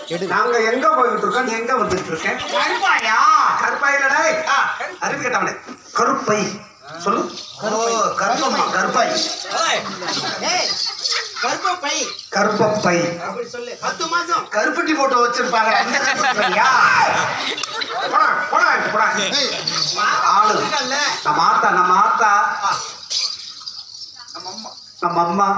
நாங்க எங்க போய்கிட்டு இருக்கோம் நீ எங்க வந்துட்டு இருக்கேன் கருப்பாயா கருப்பாயிலடா அறிவு கேட்டவனே கருப்பை சொல்லு ஓ கருப்பம்மா கருப்பாய் ஏய் கருப்ப பை கருப்பப்பை அப்படி சொல்லு பத்து மாசம் கருப்பட்டி போட்டு வச்சிருப்பாங்க அந்த கருப்பையா போடா போடா போடா ஏய் ஆளு இருக்கல்ல நம்ம ஆத்தா நம்ம ஆத்தா நம்ம அம்மா நம்ம அம்மா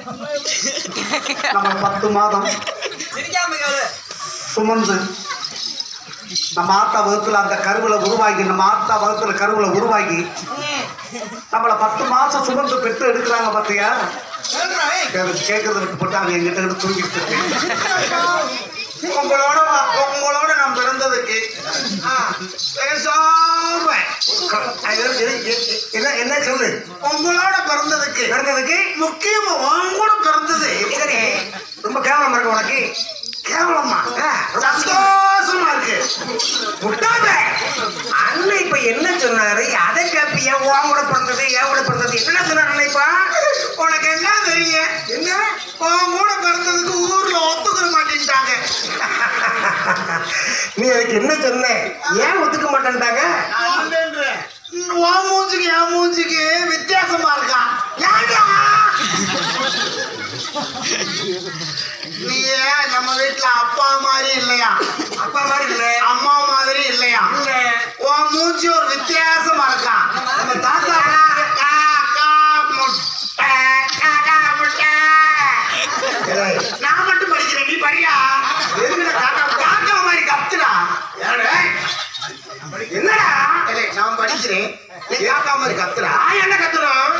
நம்ம பத்து மாதம் சிரிக்காம கேளு சுமந்து நம்ம ஆத்தா வகுத்துல அந்த கருவுல உருவாகி நம்ம ஆத்தா வகுத்துல கருவுல உருவாகி நம்மள பத்து மாசம் சுமந்து பெற்று எடுக்கிறாங்க பாத்தியா சொல்றா ஏய் கேட்கறது விட்டு போட்டு அவங்க எங்கிட்ட இருந்து தூங்கிட்டு இருக்கேன் உங்களோட வா- உங்களோட நான் பிறந்ததுக்கு ஆ, பேசாம அது எ- எ- என்ன என்ன சொல்லு உங்களோட பிறந்ததுக்கு பிறந்ததுக்கு முக்கியமா உன் கூட பிறந்தது சரி ரொம்ப கேவலமா இருக்கு உனக்கு கேவலமா ஆ, சந்தோஷமா இருக்கு முட்டாத அண்ணன் இப்ப என்ன சொன்னாரு அதை கேப்பியா உன் கூட பிறந்தது என் கூட பிறந்தது என்ன சொன்னாரு அண்ணன் இப்ப உனக்கு என்ன தெரியும் என்ன உன் கூட பிறந்ததுக்கு ஊர்ல ஒத்துக்கிற மாட்டேன்ட்டாங்க நீ அதுக்கு என்ன சொன்ன ஏன் ஒத்துக்க மாட்டேன்ட்டாங்க உன் மூஞ்சிக்கு என் மூஞ்சிக்கு வித்தியாசமா இருக்கான் ஏன்டா நீ ஏன் நம்ம வீட்டுல அப்பா மாதிரி இல்லையா அப்பா மாதிரி இல்ல அம்மா மாதிரி இல்லையா இல்ல உன் மூஞ்சி ஒரு வித்தியாசமா இருக்கான் நம்ம தாத்தா கா, கா, முட்டை, கா, கா, முட்டை. ஏய், நான் மட்டும் படிக்கிறேன் நீ படியா எதுக்குடா காக்கா காக்கா மாதிரி கத்துடா ஏய், என்னடா ஏய், நான் படிக்கிறேன் நீ காக்கா மாதிரி கத்துடா நான் என்ன கத்துறோம்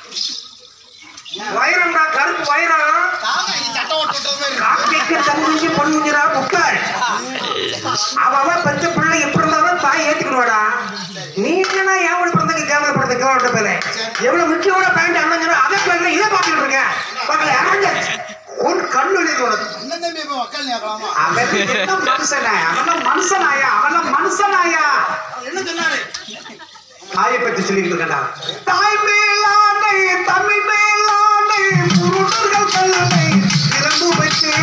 வைரம்டா கருப்பு வைரம் தாங்க நீ சட்டை ஓட்டு விட்ட மாதிரி காக்கைக்கு தங்குஞ்சி பொண்ணுங்கிறா முக்கால் அவ பெத்த பிள்ளை எப்படி இருந்தாலும் தாய் ஏத்துக்கிடுவாடா நீ என்ன எவ்வளவு பிறந்தக்கு கேமரா பிறந்த கேவட்ட பேரு எவ்வளவு முக்கியமான பேண்ட் அண்ணங்கிற அதை பேர்ல இதை பாத்துக்கிட்டு இருக்கேன் பக்கத்துல இறங்க உன் கண்ணு வெளியே உனக்கு அண்ணன் தம்பி போய் மக்கள் நேக்கலாமா அவன் என்ன மனுஷனா அவன் மனுஷனாயா அவன் மனுஷனாயா என்ன சொன்னாரு தாயை பத்தி சொல்லிட்டு இருக்கா தாய் மேலாடை தமிழ் மேலாடை புருடர்கள் கல்லை இறந்து வைத்து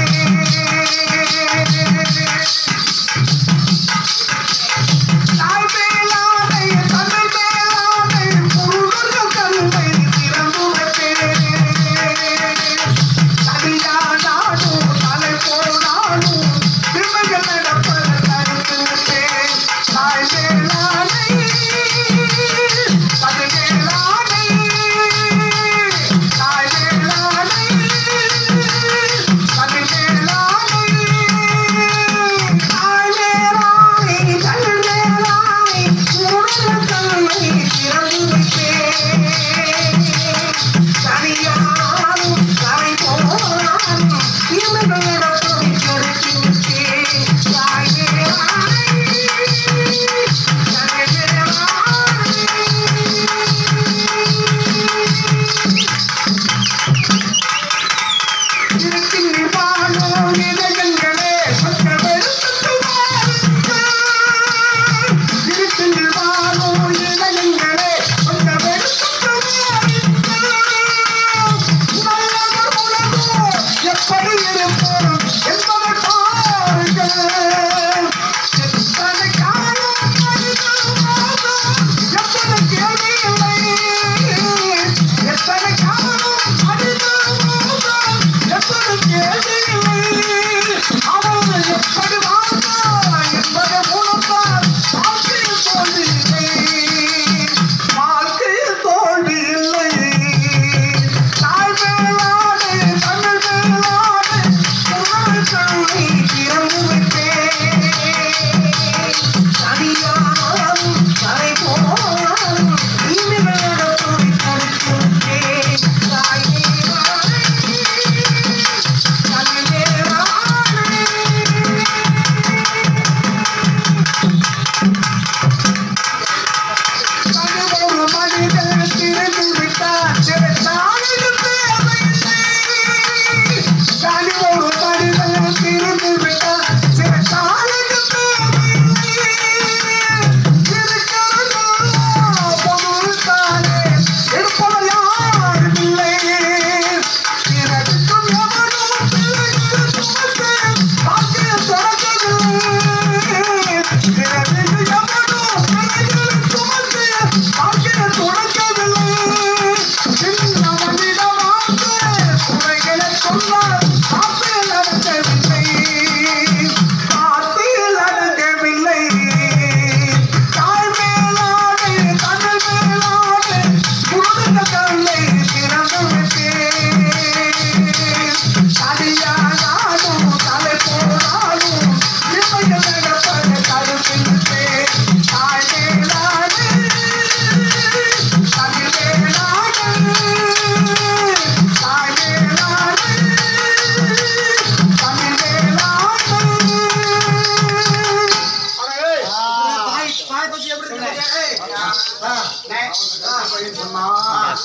தாய் மேலாடை தமிழ் மேலாடை புருடர்கள் கல்லை இறந்து வைத்து தனியானாலும் தலை போனாலும் திருமகள் நடப்பது தடுத்து தாய் மேலாடை தமிழ் மேலாடை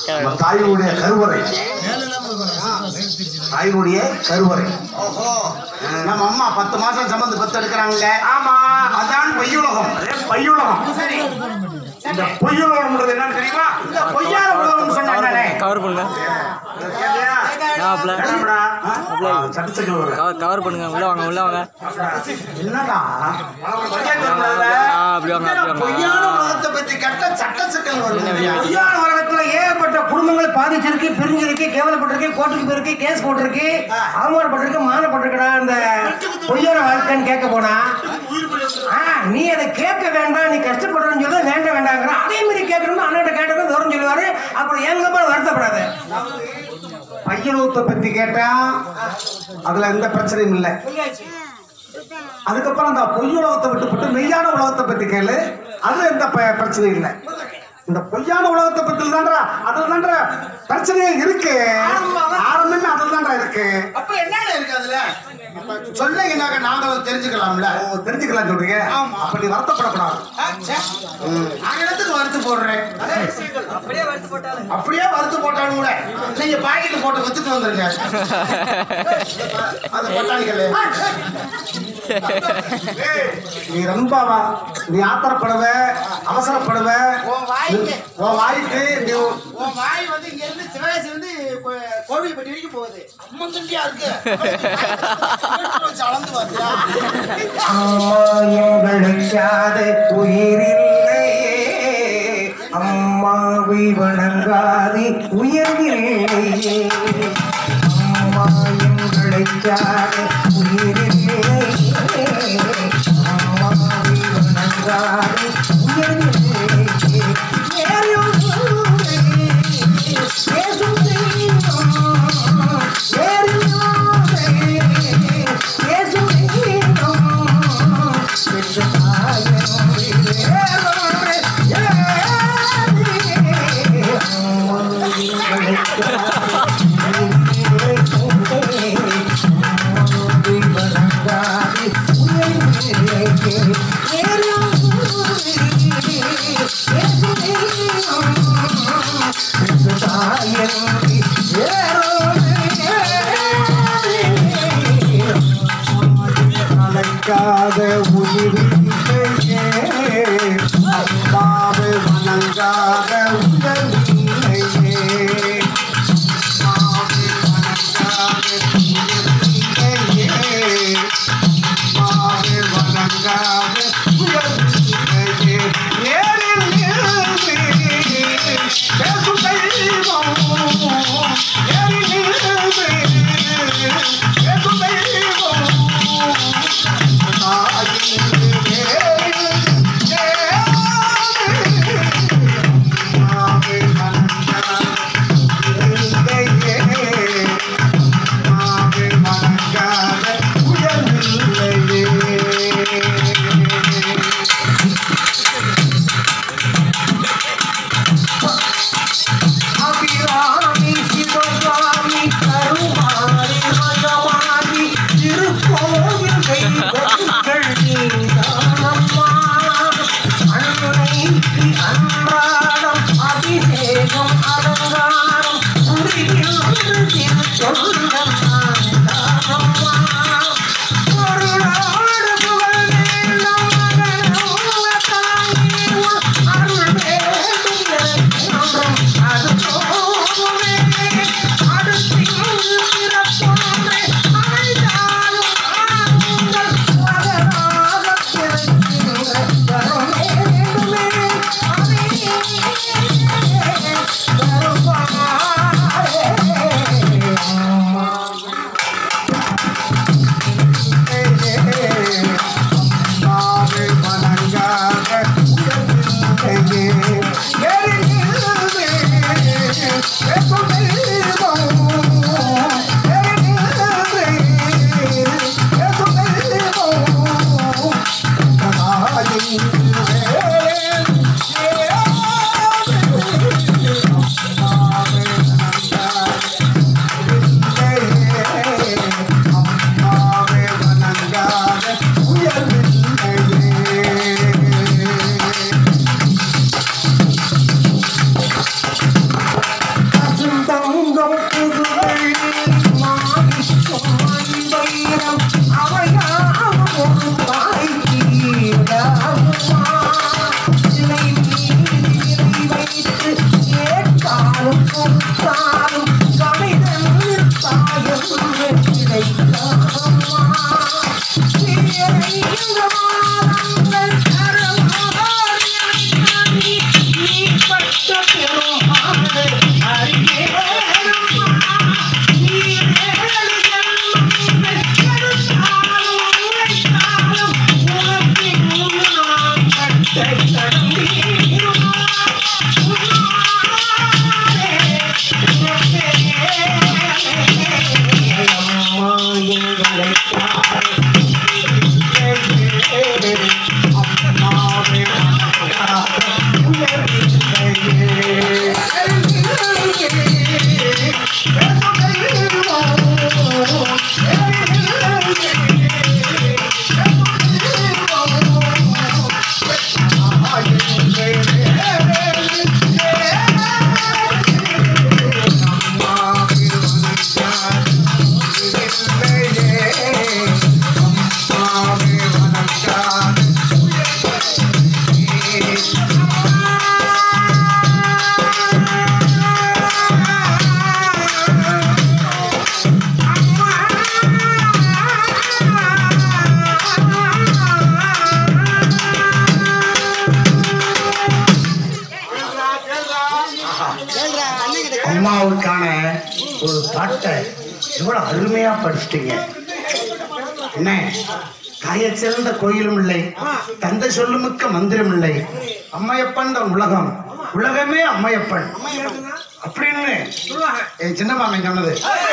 நம்ம தாயினுடைய கருவறை தாயினுடைய கருவறை ஓஹோ நம்ம அம்மா பத்து மாசம் சம்பந்து பத்து எடுக்கிறாங்க ஆமா அதான் பொய்யுலகம் அதே பையுலகம் சரி இந்த பொய்யுலகம்ன்றது என்னன்னு தெரியுமா இந்த பொய்யார உலகம்னு சொன்னாங்களே கவர் பண்ணுங்க கேட்டியா? ஆப்ல என்னடா? ஆ, சட்டத்துக்கு வரும். கவர் கவர் பண்ணுங்க உள்ள வாங்க உள்ள வாங்க என்னடா ஆ அப்படி வாங்க அப்படி வாங்க பொய்யான உலகத்தை பத்தி கட்ட சட்ட சிக்கல் வரும் பொய்யான உலகத்துல ஏகப்பட்ட குடும்பங்கள் பாதிச்சிருக்கு பிரிஞ்சிருக்கு கேவலப்பட்டிருக்கு கோர்ட்டுக்கு போயிருக்கு கேஸ் போட்டிருக்கு அவமானப்பட்டிருக்கு மானப்பட்டிருக்கடா இந்த பொய்யான வாழ்க்கைன்னு கேட்க போனா ஆ, நீ அதை கேட்க வேண்டாம் நீ கஷ்டப்படுறன்னு சொல்ல வேண்ட வேண்டாங்கிற அதே மாதிரி கேட்கணும்னு அண்ணன் கேட்டதும் தூரம் சொல்லுவாரு அப்புறம் எங்க போய் வருத்தப்படாத பையனூத்தை பத்தி கேட்டா அதுல எந்த பிரச்சனையும் இல்லை அதுக்கப்புறம் அந்த பொய் உலகத்தை விட்டுப்பட்டு மெய்யான உலகத்தை பத்தி கேளு அதுல எந்த ப- பிரச்சனையும் இல்லை இந்த பொய்யான உலகத்தை பத்தி தான்றா அதுல தான்றா பிரச்சனையே இருக்கு ஆரம்பமே அதுல தான்றா இருக்கு அப்ப என்னென்ன இருக்கு அதுல சொல்லுங்கனாக்க நாங்களும் தெரிஞ்சுக்கலாம்ல ஓ, தெரிஞ்சுக்கலாம் சொல்றீங்க ஆமா. அப்ப நீ வருத்தப்படக்கூடாது ஆ, சே. நான் இடத்துக்கு வறுத்து போடுறேன் அப்படியே வறுத்து போட்டாலும் கூட நீங்க பாக்கெட் போட்டு வச்சுட்டு வந்துருங்க அது பட்டாணிக்கல் நீ ரொம்ப வ- நீ ஆத்திரப்படுவ அவசரப்படுவ உன் வாய்க்கு உன் வாய்க்கு நீ உன் வாய் வந்து இங்க இருந்து சிவகாசி வந்து கோவில்பட்டி வரைக்கும் போகுது அம்மன் தண்டியா இருக்கு வச்சு அளந்து பார்த்தியா அம்மாயங்களுக்காத உயிரில்லையே அம்மாவை வணங்காதே உயர்வில்லையே அம்மாயங்களுக்காத உயிரில்லையே அம்மாவை வணங்காதே உயர்வில்லையே ஏறியும் பேசும் தெய்வம் ஏறியும் பேசும் தெய்வம் பெற்ற அழைக்காத உயிரில்லையே அம்மாவை வணங்காத உதவில்லையே அம்மாவை வணங்காத உயிரில்லையே அம்மாவை வணங்காத உயர்வில்லையே நேரில் நின்று பேசும் தெய்வம் நேரில் நின்று பேசும் தெய்வம் தாயின் நேரில் நேரில் அம்மாவுக்கான ஒரு பாட்டை எவ்வளவு அருமையா படிச்சிட்டீங்க என்ன தாயைச் சிறந்த கோயிலும் இல்லை தந்தை சொல்லுமிக்க மந்திரம் இல்லை அம்மையப்பன் தான் உலகம் உலகமே அம்மையப்பன் அப்படின்னு என் சின்ன மாமன் சொன்னது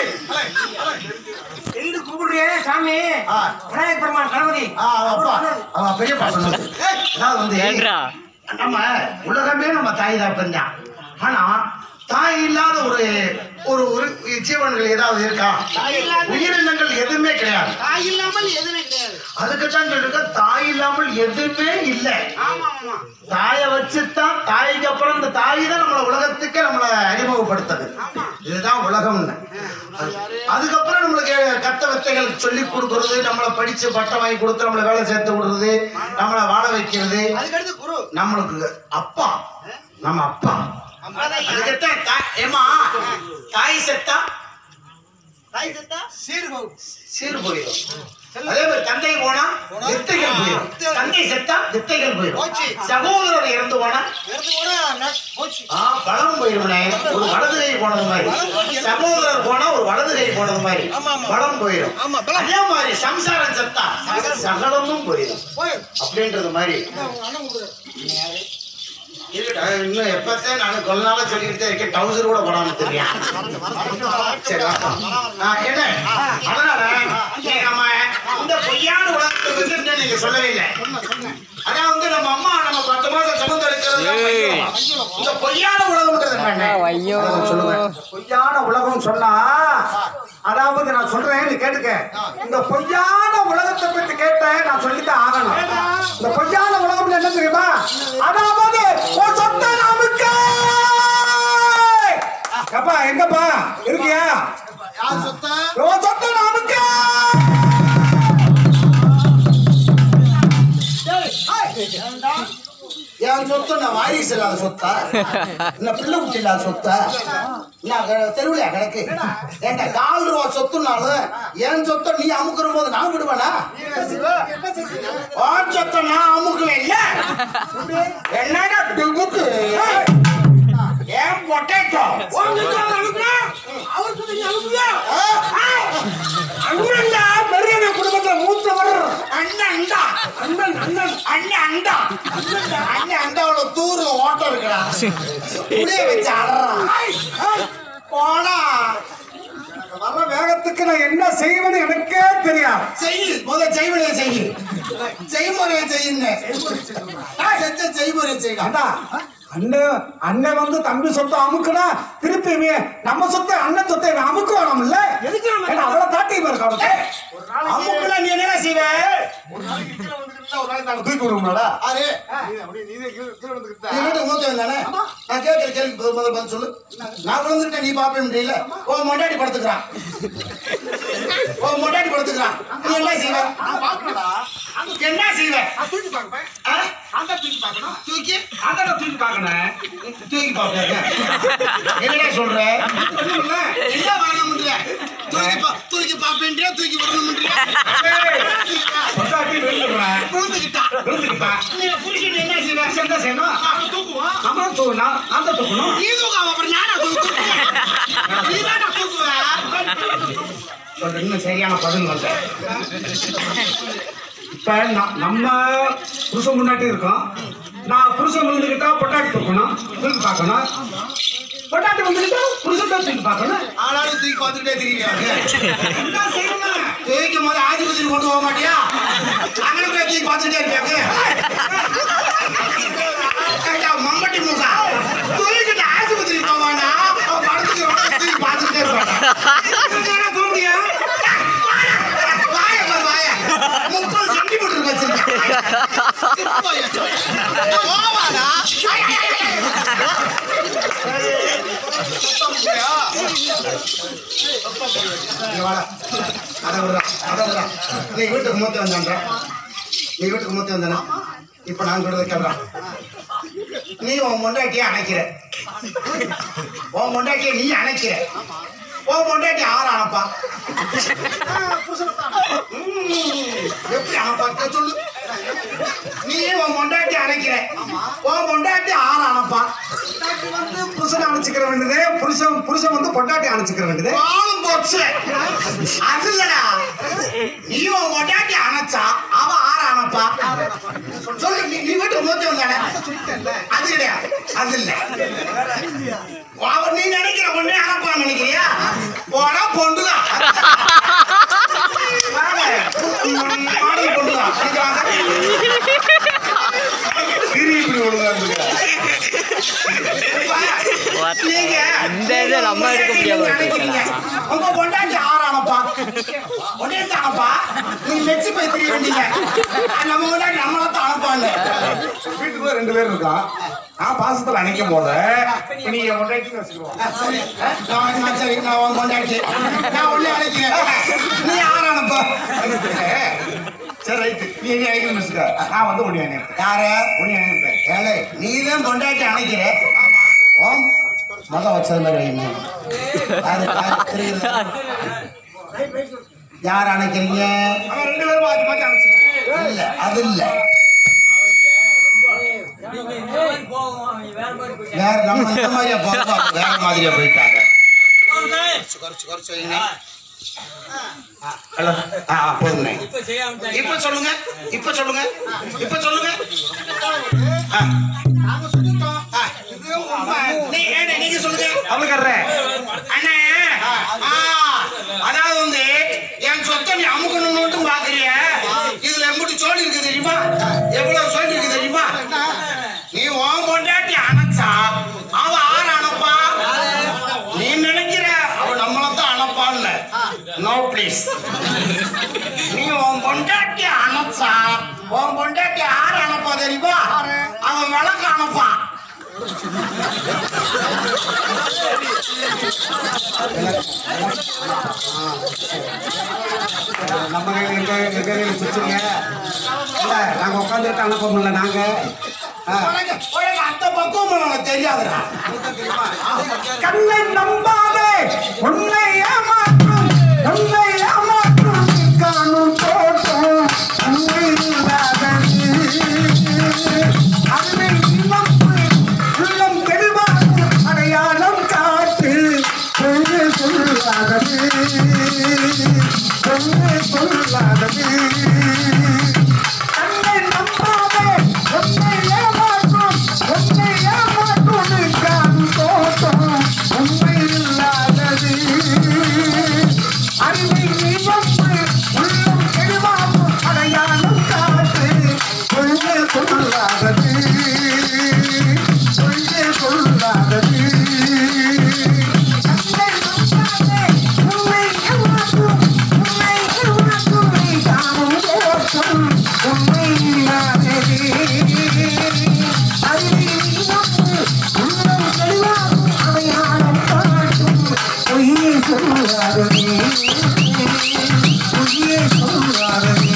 எழுந்து கூப்பிடுறியே சாமி ஆ. விநாயகப் பெருமான் கணபதி ஆ, அவன் அப்பா அவன் பெரியப்பா சொன்னது அதாவது வந்து ஏன்றா நம்ம உலகமே நம்ம தாய் தான் தான் ஆனா தாய் இல்லாத ஒரு ஒரு ஒரு ஜீவன்கள் ஏதாவது இருக்கா உயிரினங்கள் எதுவுமே கிடையாது தாய் இல்லாமல் எதுவுமே கிடையாது அதுக்குத்தான் சொல்லிருக்க தாய் இல்லாமல் எதுவுமே இல்லை ஆமா ஆமா தாயை வச்சுதான் தாய்க்கு அப்புறம் இந்த தாய் தான் நம்மளை உலகத்துக்கே நம்மளை அறிமுகப்படுத்தது இதுதான் உலகம்னு அதுக்கப்புறம் நம்மளுக்கு கத்த வித்தைகள் சொல்லி கொடுக்கறது நம்மளை படிச்சு பட்டம் வாங்கி கொடுத்து நம்மளை வேலை சேர்த்து விடுறது நம்மளை வாழ வைக்கிறது அதுக்கடுத்து குரு நம்மளுக்கு அப்பா நம்ம அப்பா அதுக்குத்தான் தா- ஏம்மா தாய் செத்தா தாய் செத்தா சீர்கோ சீர் போயிடும் அதே மாதிரி தந்தை போனா வித்தைகள் போயிடும் தந்தை செத்தா வித்தைகள் போயிடும் போச்சு. சகோதரர் இறந்து போனா இறந்து போனா ந- போச்சு ஆ, பலம் போயிருமே ஒரு வலது கை போனது மாதிரி சகோதரர் போனா ஒரு வலது கை போனது மாதிரி ஆமா, ஆமா. பலம் போயிடும் ஆமா, பலம். அதே மாதிரி சம்சாரம் செத்தா சகலமும் போயிடும் போயிரு அப்படின்றது மாதிரி உங்க அண்ணன் கொடுக்குறாரு இருக்கட்டா, இன்னும் எப்பத்தான் நான் கொல்ல நாளா சொல்லிக்கிட்டே இருக்கேன் டவுசர் கூட போடாம தெரியும் சரி வா. ஆ, என்ன அதனால நீங்க நம்ம இந்த பொய்யான உலகத்தை வந்து இன்னும் நீங்க சொல்லவே இல்லை அதான் வந்து நம்ம அம்மா நம்ம பத்து மாசம் சுமந்து எடுக்கிறது தான் ஏய். வையம். இந்த பொய்யான உலகம்ன்றது என்ன ஐயோ அதை சொல்லுங்க பொய்யான உலகம் சொன்னா அதாவது நான் சொல்றேன் நீ கேட்டுக்க இந்த பொய்யான உலகத்தை பத்தி கேட்ட நான் சொல்லித்தான் ஆகணும் இந்த பொய்யான உலகம் என்ன தெரியுமா அதாவது ஒரு சொத்த நமக்கு எப்பா எங்கப்பா இருக்கியா யார் சொத்தா ஒரு சொத்த நமக்கு என் சொத்து நான் வாரிசு இல்லாத சொத்தா என்ன பிள்ளை குட்டி இல்லாத சொத்தா நான் தெருவிலையா கிடக்கு ஏன்டா கால் ரூபா சொத்துனாலும் என் சொத்தை நீ அமுக்குற போது நான் விடுவேனா உன் சொத்தை நான் அமுக்குவேன் இல்ல என்னடா டுபுக்கு ஏன் பொட்டேட்டோ அவர் சொல்லி அனுப்புயா அண்ணன்டா பெரிய குடும்பத்துல மூத்தவர் அண்ணன் அண்டா அண்ணன் அண்ணன் அண்ணன் அண்டா அண்ணன் அண்டாவோட தூர்ல ஓட்டம் இருக்குடா புளிய வச்சு அடறான் போனா வர வேகத்துக்கு நான் என்ன செய்வேன்னு எனக்கே தெரியாது செய் முத செய்முறையை செய் செய்முறையை செய்யுங்க செஞ்ச செய்முறையை செய்யலாம் அண்டா அண்ணன் அண்ணன் வந்து தம்பி சொத்தை அமுக்குனா திருப்பி இவன் நம்ம சொத்தை அண்ணன் சொத்தை இவன் அமுக்கு வேணும்ல எதுக்கு நம்ம அவ்வளவு தாட்டியம் இருக்கு அவனுக்கு அம்முக்குள்ள நீ என்ன செய்வ தூக்கி விடுவோம்டா ஆறு நீ வீட்டு மூத்தவன் தானே நான் கேட்கிற கேள்வி பதில் முதல் பதில் சொல்லு நான் விழுந்துட்டேன் நீ பாப்பே முடியல ஓ மொண்டாடி படுத்துக்கிறான் ஓ மொண்டாடி படுத்துக்கிறான் நீ என்ன செய்வ என்ன செய்வ ஆ? தூக்கி அதான் தூக்கி பார்க்கணும் தூக்கி பாப்பாங்க என்னடா சொல்ற என்ன வரணும் முடியல தூக்கி பா தூக்கி பாப்பேன்றியா தூக்கி வரணும்ன்றியா சொத்தாட்டி விழுந்துடுறேன் விழுந்துக்கிட்டா விழுந்துக்கிட்டா நீ புருஷன் என்ன செய்வ என்ன செய்யணும் அவன் தூக்குவான் நம்மளும் தூக்கணும் நான் தான் தூக்கணும் நீ தூக்காம அப்புறம் நானா தூக்குவேன் நீ தானே தூக்குவேன் சொல்ற இன்னும் சரியான பதில் வந்து இப்ப ந- நம்ம புருஷன் முன்னாடி இருக்கோம் நான் புருஷன் விழுந்துக்கிட்டா பொட்டாட்டி தூக்கணும் விழுந்து பார்க்கணும் பொட்டாட்டி வந்துட்டா புருஷன் தான் தூக்கி பார்க்கணும் ஆளாலும் தூக்கி பார்த்துட்டே திரியாங்க என்ன செய்யணும் தூக்கும் போது ஆதிபத்திரி கொண்டு போக மாட்டியா அங்கே போய் தூக்கி பார்த்துட்டே இருப்பாங்க ஏண்டா, மம்பட்டி மூசா தூக்கிட்டு ஆஸ்பத்திரி போவானா அவன் படுத்துக்கிறவன தூக்கி பார்த்துட்டே இருப்பானா இதுதானே போக முடியும் வாய பாரு, வாய. முப்பது சென்டிமீட்டர் வச்சிருக்கேன் போவானா இங்க வாடா. அத விடுறா, அத விடுறா. நீ வீட்டுக்கு மூத்த வந்தான்ற நீ வீட்டுக்கு மூத்த வந்தானா இப்ப நான் சொல்றதை கேள்றா நீ உன் பொண்டாட்டியை அணைக்கிற உன் பொண்டாட்டியை நீ அணைக்கிற உன் பொண்டாட்டி ஆறு அணைப்பா ம், எப்படி அணைப்பா சொல்லு நீ உன் பொண்டாட்டி அணைக்கிற உன் பொண்டாட்டி ஆறு அணைப்பா பொண்டாட்டி வந்து புருஷனை அணைச்சிக்கிற வேண்டியது புருஷன் புருஷன் வந்து பொண்டாட்டி அணைச்சிக்கிற வேண்டியது பாலும் போச்சு அது இல்லடா நீ உன் பொண்டாட்டி அணைச்சா அவ ஆறு அணைப்பா சொல்லு நீ நீ வீட்டுக்கு மூத்த வந்தானே அது கிடையாது அது இல்ல அவ நீ நினைக்கிற பொண்ணே அணைப்பான்னு நினைக்கிறியா போனா பொண்டுதான் மாடல் பொண்டுதான் நினைக்கிறாங்க கிரி இப்படி ஒழுங்கா இருந்துக்க நீங்க இந்த இதை நம்ம எடுக்க முடியாம நினைக்கிறீங்க. போயிடுச்சுடா. உங்க பொண்டாட்டி ஆறானப்பா பொண்டாட்டி அனுப்பா நீங்க மெச்சு போய் தெரிய வேண்டிய நம்ம பொண்டாட்டி நம்மள தான் அனுப்பாங்க வீட்டுக்குள்ள ரெண்டு பேர் இருக்கான் நான் பாசத்துல அணைக்கும் போது இப்ப நீ என் பொண்டாட்டின்னு வச்சுக்குவோம் சரி நான் நான் சரி நான் உன் பொண்டாட்டி நான் உள்ளே அழைக்கிறேன் நீ ஆறானப்பா சரி ரைட்டு நீ என்ன அணைக்கணும்னு வச்சுக்க நான் வந்து உன்னை அணைப்பேன் யார உன்னை அணைப்பேன் ஏழை நீ தான் பொண்டாட்டி அணைக்கிற ஓம் மதம் வச்சது மாதிரி வைங்க அது அது தெரியுது யார் அணைக்கிறீங்க அவன் ரெண்டு பேரும் மாத்தி மாத்தி அணைச்சிக்கணும் இல்ல அது இல்ல வேற நம்ம இந்த மாதிரியா போறோம் வேற மாதிரியா போயிட்டாங்க குறைச்சு குறைச்சு வைங்க ஹலோ ஆ ஆ, போதுங்கண்ணே இப்ப சொல்லுங்க இப்ப சொல்லுங்க இப்ப சொல்லுங்க ஆ. ஆ. நீ- ஏண்ணே, நீங்க சொல்லுங்க அவளுக்கறேன் அண்ணே ஆ, அதாவது வந்து என் சொத்தை நீ அமுக்கணும்னு பாக்குறிய இதுல எம்பிட்டு சோழி இருக்கு தெரியுமா எவ்வளவு சோழி இருக்கு தெரியுமா நீ உன் பொண்டாட்டி அணைச்சா அவ ஆறு அணைப்பா நீ நினைக்கிற அவ நம்மளத்தான் அணைப்பான்னு நோ ப்ளீஸ் நீ உன் பொண்டாட்டி அணைச்சா உன் பொண்டாட்டி ஆறு அணைப்பா தெரியுமா அவன் விளக்கு அணைப்பான் நம்ம கையில எங்க எங்க கையில சுச்சுங்க இல்ல நாங்க உட்காந்துட்டு அனுப்ப முடியல நாங்க ஆ. உனக்கு உனக்கு அந்த பக்குவம் உனக்கு தெரியாதுடா கண்ணை நம்பாதே உன்னை ஏமாற்றும் உன்னை ஏமாற்றும் காணும் தோட்டம் உன்னை இல்லாதது அன்னை இழப்பு உள்ளம் தெளிவாக்கு அடையாளம் காட்டு பொண்ணு சொல்லாதது பொண்ணு சொல்லாதது கண்ணை நம்பாதே உன்னை ஏமாற்றும் உன்னை ஏமாற்றும் காணும் தோட்டம் உண்மை இல்லாதது அறிவை நிவப்பு உள்ளம் தெளிவாகும் அடையாளம் காட்டு கொள்கை கொள்ளாதது கொள்கை கொள்ளாதது கண்ணை நம்பாதே உன்னை ஏமாற்றும் உன்னை ஏமாற்றும் நீ காணும் தோட்டம் உண்மை இல்லாதது அறிவை நிவப்பு உள்ளம் தெளிவாகும் அடையாளம் காட்டும் பொய்யை சொல்லாததே பொய்யை சொல்லாததே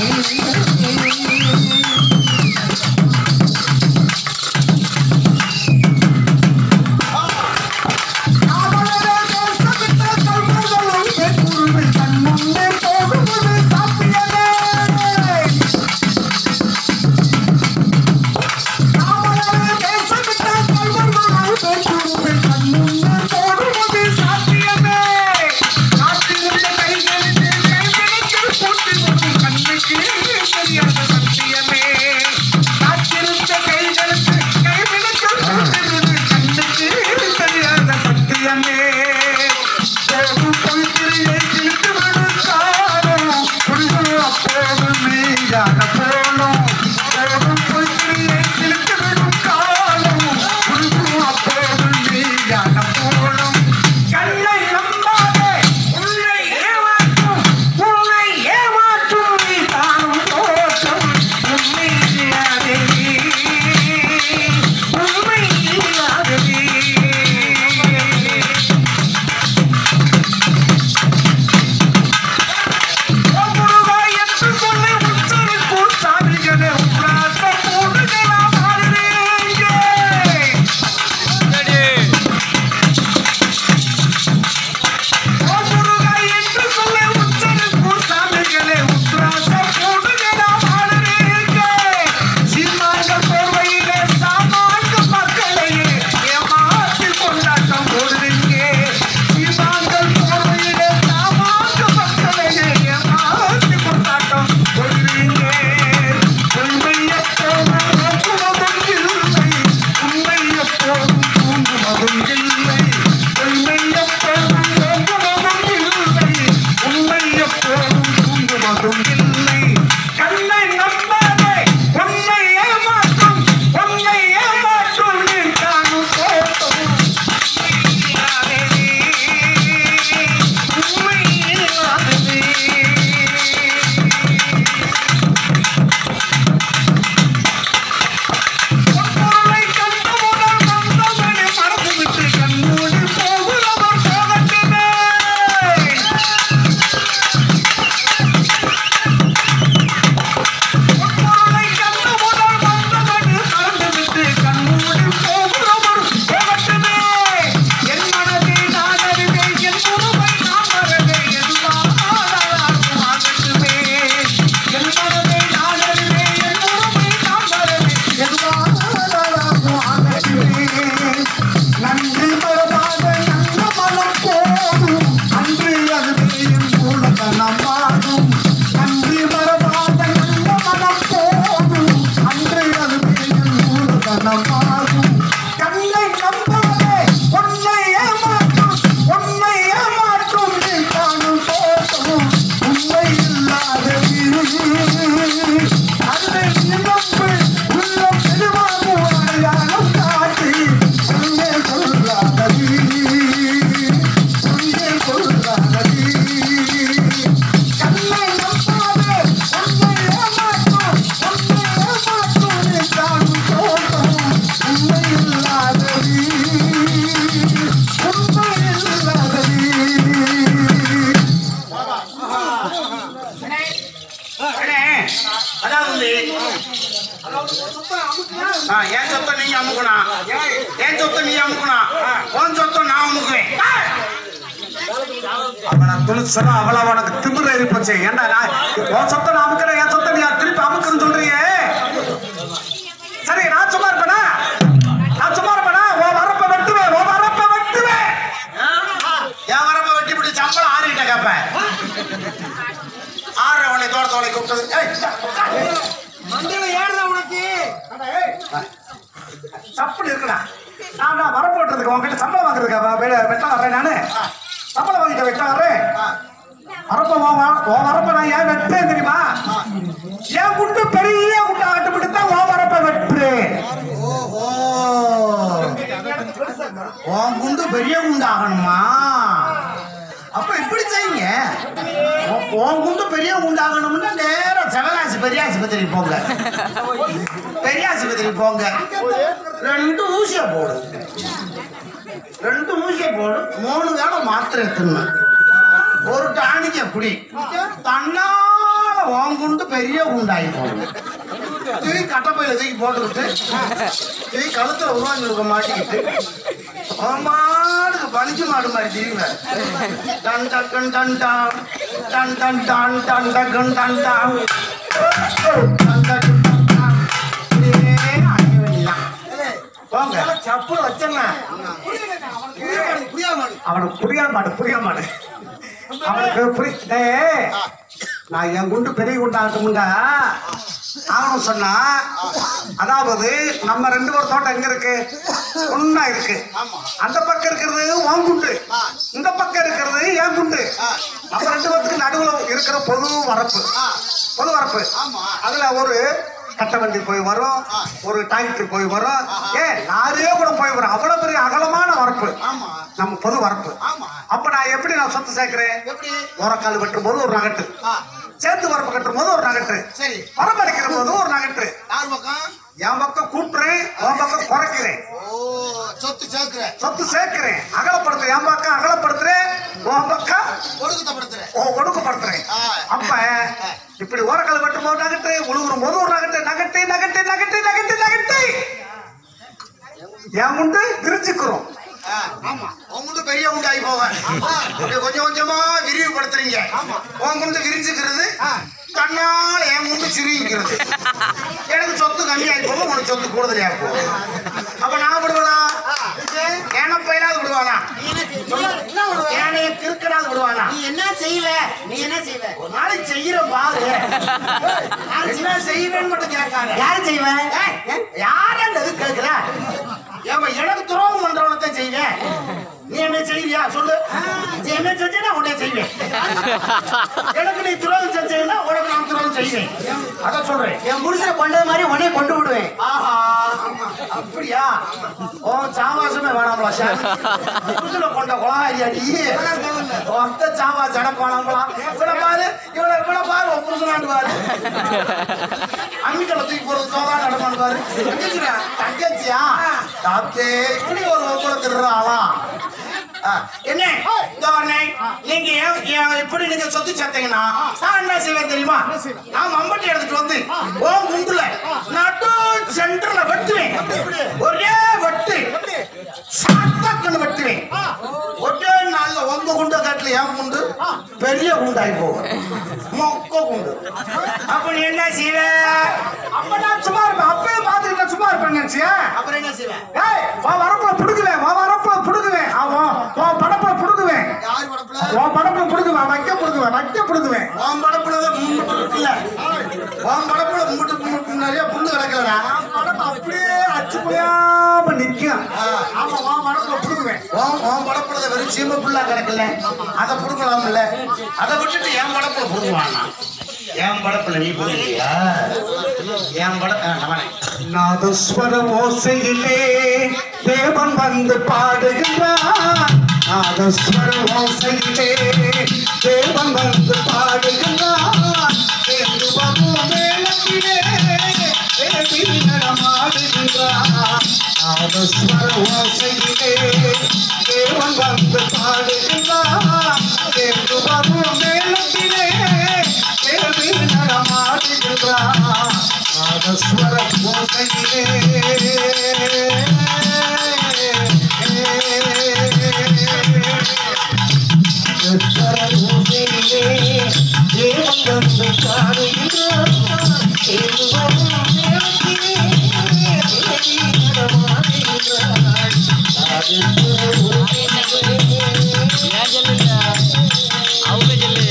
அவளரே தேசவிட்ட கல்வர்களும் பெண்குருவில் கண் முன்னே போகுவது சாத்தியமே அதாவது ஆ, என் சொத்தை நீங்க அமுக்கணும் என் சொத்தை நீ அமுக்கணும் உன் சொத்தை நான் அமுக்குவேன் அவனை துணிச்சலா அவ்வளவு உனக்கு திமிர ஏறி போச்சு ஏன்டா நான் உன் சொத்தை நான் அமுக்கிறேன் என் சொத்தை நீ திருப்பி அமுக்குன்னு சொல்றியே சரி நான் சும்மா இருப்பேனா நான் சும்மா இருப்பேனா உன் வரப்ப வெட்டுவேன் உன் வரப்ப வெட்டுவேன் என் வரப்ப வெட்டி பிடி சம்பளம் ஆறிட்ட கேப்ப ஆறு உன்னை தோட்ட தோலை கூப்பிட்டது ஏய், மண்டையில ஏறுதா உனக்கு தப்பு இருக்குடா நான் நான் வரப்பு வெட்டுறதுக்கு உங்ககிட்ட சம்பளம் வாங்குறதுக்கு வெட்ட வர்றேன் நானு சம்பளம் வாங்கிட்ட வெட்ட வர்றேன் வரப்ப உன் வ- உன் வரப்ப நான் ஏன் வெட்டுறேன் தெரியுமா என் குண்டு பெரிய குண்டு ஆட்டுப்பட்டு தான் உன் வரப்ப வெட்டுறேன் ஓஹோ உன் குண்டு பெரிய குண்டு ஆகணுமா அப்ப இப்படி செய்யுங்க உன்- உன் குண்டு பெரிய குண்டு ஆகணும்னா நேரா சிவகாசி பெரிய ஆஸ்பத்திரி போங்க பெரிய ஆஸ்பத்திரி போங்க ரெண்டு ஊசிய போடு ரெண்டு ஊசிய போடு மூணு வேளை மாத்திரை தின்னு ஒரு டானிக்க குடி தன்னால உன் குண்டு பெரிய குண்டாகி போகும் தூக்கி கட்டப்பையில தூக்கி போட்டுக்கிட்டு தூக்கி கழுத்துல உருவாங்கி இருக்க மாட்டிக்கிட்டு மாடுக்கு பளிச்சு மாடு மாதிரி தீங்க டன் டக்கன் டன் டான் டன் டன் டான் டன் டக்கன் டன் டான் டன் டக்கன் டன் டான். இப்படியே அடிக்க வேண்டியதுதான். போங்க சப்புல வச்சேன்னா புரியா மாடு அவனுக்கு புரியாத மாடு புரிய மாடு அவனுக்கு புரி டேய், நான் என் குண்டு பெரிய குண்டாகட்டுமுங்க அவனும் சொன்னா அதாவது நம்ம ரெண்டு பேர் தோட்டம் எங்க இருக்கு ஒன்னா இருக்கு அந்த பக்கம் இருக்கிறது உன் குண்டு இந்த பக்கம் இருக்கிறது என் குண்டு நம்ம ரெண்டு பேருக்கு நடுவுல இருக்கிற பொது வரப்பு பொது வரப்பு அதுல ஒரு கட்ட வண்டி போய் வரும் ஒரு டிராக்டர் போய் வரும் ஏ லாரியே கூட போய் வரும் அவ்வளவு பெரிய அகலமான வரப்பு ஆமா நம்ம பொது வரப்பு ஆமா அப்ப நான் எப்படி நான் சொத்து சேர்க்கிறேன் எப்படி ஓரக்கால் வெட்டும் போது ஒரு நகட்டு ஆ, சேத்து வரப்பு கட்டும் போது ஒரு நகட்டு சரி மரம் அடிக்கிற போது ஒரு நகட்டு யார் பக்கம் என் பக்கம் கூட்டுறேன் உன் பக்கம் குறைக்கிறேன் ஓ சொத்து சேர்க்கிற சொத்து சேர்க்கிறேன் அகலப்படுத்துறேன் என் பக்கம் அகலப்படுத்துறேன் உன் பக்கம் ஒடுக்கத்தப்படுத்துற ஓ ஒடுக்கப்படுத்துறேன் ஆ. அப்ப இப்படி ஓரக்கால் வெட்டும் போது நகட்டு உழுகுற போது ஒரு நகட்டு நகட்டு நகட்டு நகட்டு நகட்டு நகட்டு என் முண்டு விரிச்சுக்கிறோம் ஆ, ஆமா உங்கள்கிட்ட பெரிய உண்டாகி போவேன் இப்படி கொஞ்சம் கொஞ்சமா விரிவுபடுத்துறீங்க உங்கள்கிட்ட விரிச்சுக்கிறது தன்னால என் முண்டு சிரிக்கிறது எனக்கு சொத்து கம்மியாகி போகும் உனக்கு சொத்து கூடுதலாக போகும் அப்ப நான் விடுவேனா ஏன பயிலாவது விடுவானா என்ன பண்ணுவ? ஏனைய கிறுக்கனாவது விடுவானா நீ என்ன செய்வ நீ என்ன செய்வ ஒரு நாளைக்கு செய்யற பாரு என்ன செய்வேன்னு மட்டும் கேட்காத யாரு செய்வ யாரது கேட்கிற ஏமா எனக்கு துரோகம் பண்றவனை தான் செய்வேன் நீ என்ன செய்வியா சொல்லு நீ என்ன செஞ்சா நான் உன்னை செய்வேன் எனக்கு நீ துரோகம் செஞ்சீங்கன்னா உனக்கு நான் துரோகம் செய்வேன் அதான் சொல்றேன் என் புருஷனை கொண்டது மாதிரி உன்னை கொண்டு விடுவேன் ஆஹா அப்படியா ஓ சாவாசமே வேணாம்ல சார் புதுல கொண்ட குளகாரி அடி ஒத்த சாவாஸ் எனக்கு வேணாம்ல இவனை பாரு இவனை இவனை பாரு உன் புருஷனாண்டு பாரு அம்மிக்கலை தூக்கி போறது சோதா நடமாண்டு பாரு தங்கச்சியா தங்கச்சியா தாத்தே இப்படி ஒரு ஒவ்வொரு திருறாளா என்ன இதோ வரேன். நீங்க ஏன் ஏன் இப்படி நீங்க சொத்து சேர்த்தீங்கன்னா நான் என்ன செய்வேன் தெரியுமா நான் மம்பட்டி எடுத்துட்டு வந்து ஓ குண்டுல நடு சென்டர்ல வெட்டுவேன் ஒரே வெட்டு சாத்தாக்கன்னு வெட்டுவேன் ஒரே நாள்ல உங்க குண்ட காட்டுல ஏன் குண்டு பெரிய குண்டாகி போகும் மொக்க குண்டு அப்ப நீ என்ன செய்வ அப்ப நான் சும்மா இருப்பேன் அப்பயே பார்த்துட்டு நான் சும்மா இருப்பேன் நினைச்சியா அப்புறம் என்ன செய்வேன் ஏய் உன் வரப்புல புடுங்குவேன் உன் வரப்புல புடுங்குவேன் அவன் உன் படப்புல புடுங்குவேன் யார் படப்புல உன் படப்புல புடுங்குவேன் வைக்க புடுங்குவேன் வைக்க புடுங்குவேன் உன் படப்புல தான் மும்பிட்டு இருக்குல்ல உன் படப்புல மும்பிட்டு மும்பிட்டு நிறைய புண்ணு கிடக்கலடா படப்பு அப்படியே அச்சு புரியாம நிக்கும் ஆமா உன் படப்புல புடுங்குவேன் உன் உன் படப்புல தான் வெறும் சீம புல்லா கிடக்கல அதை புடுங்கலாம்ல அதை விட்டுட்டு என் படப்புல புடுங்குவானா என் படப்புல நீ புடுங்கியா என் பட ஆ, நான் வரேன். நாதஸ்வர ஓசையிலே தேவன் வந்து பாடுகிறார் நாதஸ்வர ஓசையிலே தேவன் வந்து பாடுகிறார் என்று வரும் மேளத்திலே தேவி நடமாடுகிறார் நாதஸ்வர ஓசையிலே தேவன் வந்து பாடுகிறார் என்று வரும் மேளத்திலே தேவி நடமாடுகிறார் நாதஸ்வர ஏன் சொல்லுங்க அவங்க சொல்லு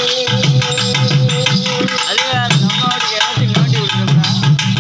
அது நம்ம வாட்டுக்கு ஏதாச்சும் நோண்டி விட்டுருந்தா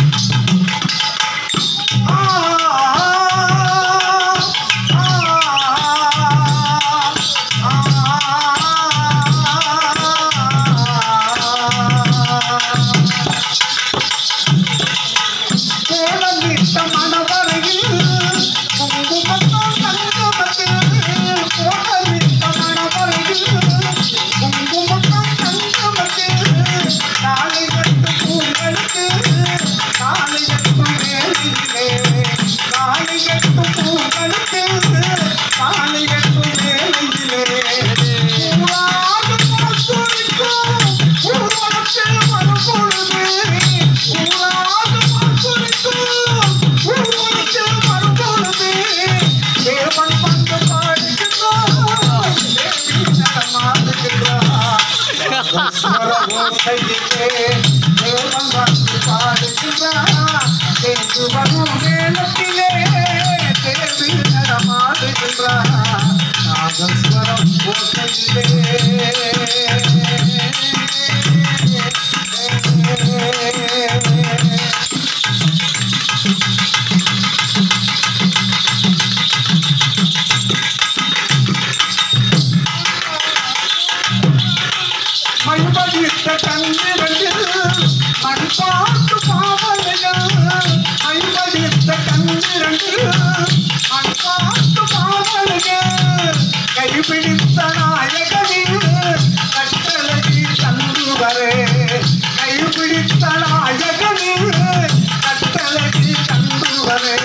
மண்படித்த கண்ணிரண்டில் மண்பாட்டு பாவனைகள் மண்படித்த கண்ணிரண்டில் மண்பாட்டு பாவனைகள் கைபிடித்த நாயகனில் கட்டளை தந்துவரே கைபிடித்த நாயகனில் கட்டளை தந்துவரே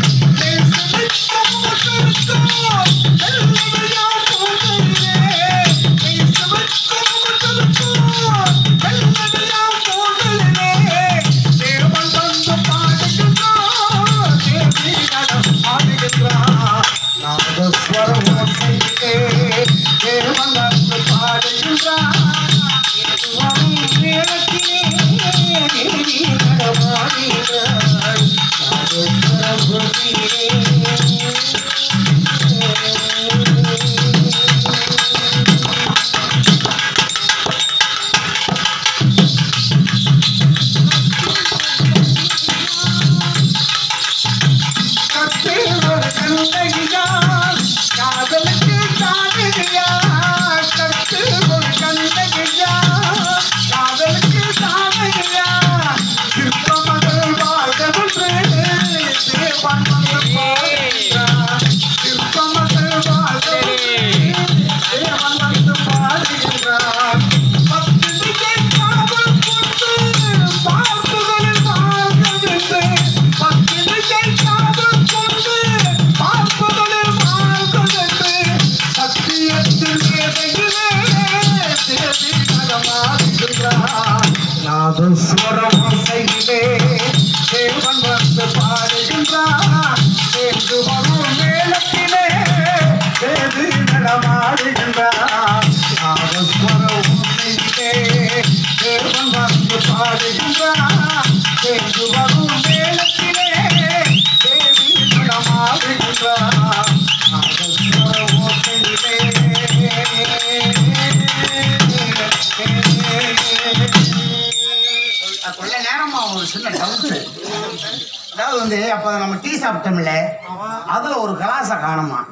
நாதஸ்வரமாசையிலே தேவன் வந்து பாடுகின்றார் என்று வரும் மேலத்திலே தேவி நடமாடுகின்றார் நாதஸ்வரமாசையிலே தேவன் வந்து பாடுகின்றார் என்று வரும் மேலத்திலே தேவி நடமாடுகின்றார் நாதஸ்வரமாசையிலே கொள்ள நேரமா ஒரு சின்ன டவுட் அதாவது வந்து அப்ப நம்ம டீ சாப்பிட்டோம்ல அதுல ஒரு கிளாஸ காணுமா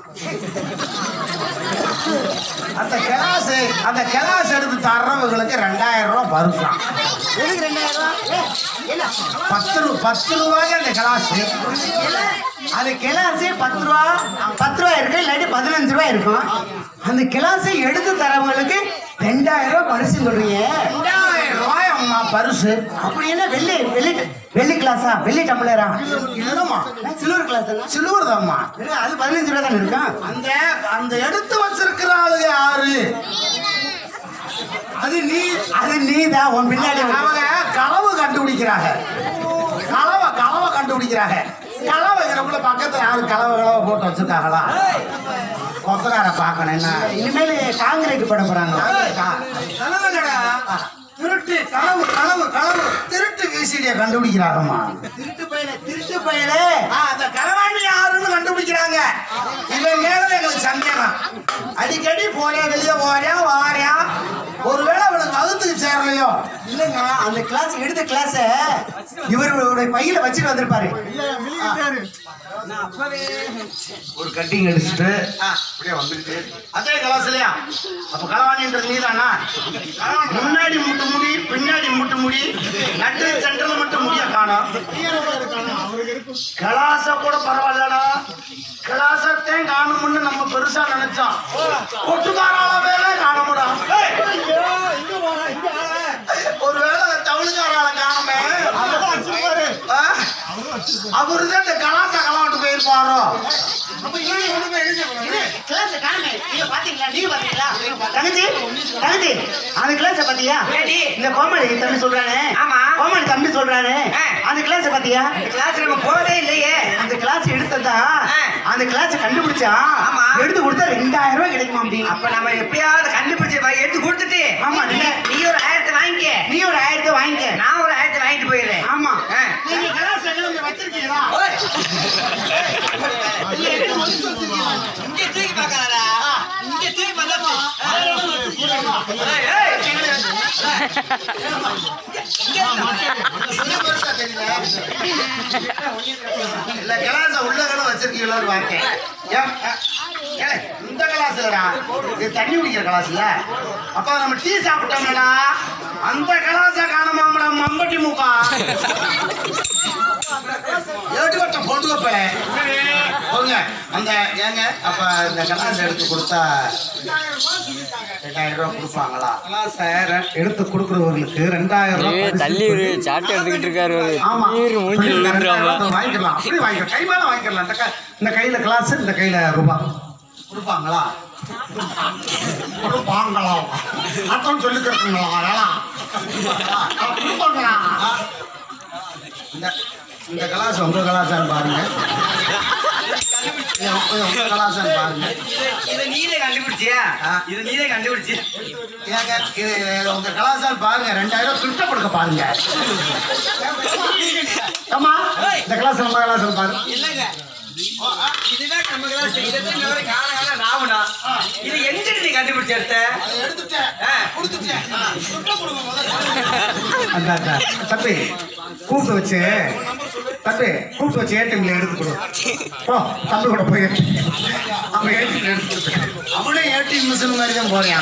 அந்த கிளாஸ் அந்த கிளாஸ் எடுத்து தர்றவங்களுக்கு ரெண்டாயிரம் ரூபாய் பருசாம் எதுக்கு ரெண்டாயிரம் ரூபா ஏய், என்ன பத்து ரூ பத்து ரூபாய்க்கு அந்த கிளாஸ் அது கிளாஸே பத்து ரூபா பத்து ரூபா இருக்கு இல்லாட்டி பதினஞ்சு ரூபாய் இருக்கும் அந்த கிளாஸை எடுத்து தரவங்களுக்கு ரெண்டாயிரம் ரூபாய் பரிசு சொல்றீங்க ரெண்டாயிரம் ரூபாய் அம்மா பரிசு அப்படி என்ன வெள்ளி வெள்ளி வெள்ளி கிளாஸா வெள்ளி டம்ளரா இல்லம்மா சில்வர் கிளாஸ் சில்வர் தான்மா அது பதினஞ்சு ரூபாய் தானே இருக்கும் அந்த அந்த எடுத்து வச்சிருக்கிற ஆளுங்க யாரு அது நீ அது நீதான் உன் பின்னாடி வந்து- அவங்க களவு கண்டுபிடிக்கிறாங்க களவ களவ கண்டுபிடிக்கிறாங்க களவைங்கிறக்குள்ள பக்கத்துல யாரு களவ களவ போட்டு வச்சிருக்காங்களா கொத்தனார பார்க்கணும் என்ன இனிமேல் காங்கிரீட் போட போறாங்க களவுங்கடா திருட்டு களவு களவு களவு திருட்டு விசிடிய கண்டுபிடிக்கிறாங்கம்மா திருட்டு பையல திருட்டு பையலே ஆ, அந்த களவாண்டி யாருன்னு கண்டுபிடிக்கிறாங்க இவன் மேல எங்களுக்கு சந்தேகம் அடிக்கடி போறியா வெளியே போறியா வாரியா ஒருவேளை அவனுக்கு வகுத்துக்கு சேரலையோ இல்லங்க அந்த கிளாஸ் எடுத்த கிளாஸ இவருடைய பையில வச்சுட்டு வந்திருப்பாரு ஒரு கட்டிங் அடிச்சுட்டு அப்படியே வந்துட்டு அதே கலாசிலையா அப்ப களவாணின்றது நீதானா முன்னாடி முட்டு முடி பின்னாடி முட்டு முடி நட்டு சென்டர்ல மட்டும் முடிய காணும் கலாச கூட பரவாயில்லடா கலாசத்தையும் காணும்னு நம்ம பெருசா நினைச்சோம் ஒட்டுக்காரால வேலை காணமுடா ஒருவேளை தவளுக்காரால காணுமே ஆ? அவருதான் இந்த கலாச கலாவிட்டு போயிருப்பாரோ கிளாஸ் காணுமே நீங்க பாத்தீங்களா நீங்க பாத்தீங்களா தங்கச்சி தங்கச்சி அந்த கிளாஸ் பாத்தியா இந்த கோமலி தம்பி சொல்றானே ஆமா. கோமலி தம்பி சொல்றானே ஆ. அந்த கிளாஸ் பாத்தியா கிளாஸ் நம்ம போறதே இல்லையே அந்த கிளாஸ் எடுத்ததா ஆ. அந்த கிளாஸ் கண்டுபிடிச்சா ஆமா. எடுத்து கொடுத்தா ரெண்டாயிரம் ரூபாய் கிடைக்குமா அப்படி அப்ப நம்ம எப்படியாவது கண்டுபிடிச்சு வா- எடுத்து கொடுத்துட்டு ஆமா, நீ நீங்க- நீ ஒரு ஆயிரத்தை வாங்கிக்க நீ ஒரு ஆயிரத்தை வாங்கிக்க நான் ஒரு ஆயிரத்தை வாங்கிட்டு போயிடுறேன் ஆமா ஆ. நீங்க கிளாஸ் எங்க வச்சிருக்கீங்களா ஓய். இங்க தூக்கி பார்க்கறாடா. இங்க தூக்கி பார்த்தா ஏய், ஏய். இல்ல கிளாஸ உள்ள கடை வச்சிருக்கீங்களோன்னு பார்த்தேன் ஏன், அஹ், ஏலே, இந்த கிளாஸ் இல்லடா இது தண்ணி குடிக்கிற கிளாஸ் இல்ல அப்ப நம்ம டீ சாப்பிட்டோம்லடா அந்த கிளாஸ காணமாமடா மம்பட்டி மூக்கா ஏட்டு வட்டம் பொண்டு வைப்பேன் போங்க அந்த ஏங்க அப்ப இந்த கிளாஸ் எடுத்து கொடுத்தா ரெண்டாயிரம் ரூபாய் கொடுப்பாங்களா கிளாஸை எடுத்து கொடுக்குறவர்களுக்கு ரெண்டாயிரம் ரூபாய் ஏய், பரிசு தள்ளி ஒரு கொடுத்து- சாட்டை எடுத்துக்கிட்டு இருக்காரு அவரு. ஆமா ஈரு மூஞ்சில இந்த விழுந்துறாம. ரெண்டாயிரம் ரூபாய் வாங்கிக்கலாம் அப்படி வாங்கிக்கலாம் கை மேல வாங்கிக்கலாம் இந்த க- இந்த கையில கிளாஸ் இந்த கையில ரூபாய் கொடுப்பாங்களா கொடுப்பாங்களா அர்த்தம் சொல்லிக்கிறீங்களா கொடுப்பாங்களா இந்த இந்த கலாசம் உங்க கலாச்சாரம் பாருங்க இது உங்க- உங்க கலாச்சாரம் பாருங்க இதை- இதை நீதே கண்டுபிடிச்சியா ஆ. இதை நீதே கண்டுபிடிச்சி ஏங்க இது இது உங்க கலாச்சாரம் பாருங்க ரெண்டாயிரம் ரூபாய் கிட்ட கொடுக்க பாருங்க ஆமா இந்த கிளாஸ் நம்ம கலாச்சாரம் பாரு இல்லங்க இதுதான் நம்ம கிளாஸ் இதைத்தான் இன்ன வரை காண காண ராவணா இது எங்க நீ கண்டுபிடிச்ச எடுத்த எடுத்துட்டேன் ஆ. கொடுத்துட்டேன் கிட்ட கொடுங்க முதல்ல அந்த அந்த தம்பி கூப்பிட்டு வச்சு தம்பி கூப்பிட்டு வச்சு ஏடிஎம்ல எடுத்து கொடு போ தம்பி கூட போய் அவன் ஏடிஎம்ல எடுத்து கொடு. அவனே ஏடிஎம் மிஷின் மாதிரி தான் போறியான்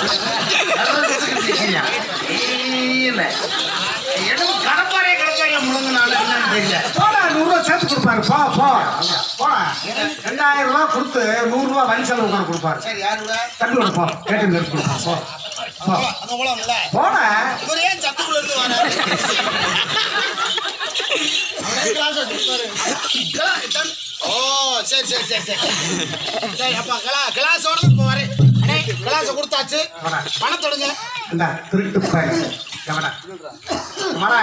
இல்ல எனக்கு கடப்பாறைய கடப்பாறைய முழுங்கினாலும் என்னன்னு தெரியல போடா நூறு ரூபா சேர்த்து கொடுப்பாரு போ போ போடா ரெண்டாயிரம் ரூபாய் கொடுத்து நூறு ரூபாய் வரி செலவு கூட கொடுப்பாரு சரி யாரு தம்பி கூட போ ஏடிஎம்ல எடுத்து கொடுப்பா போ போ அந்த குளம்ல போடா இவர் ஏன் சத்துக்குள்ள இருந்து வராரு ஓ சரி சரி சரி சரி சரி அப்பா கிளா கிளாஸோட இப்போ வரேன் கிளாஸை கொடுத்தாச்சு போடா பணத்தொடுங்க இந்த திருட்டு பையன் கவனா மர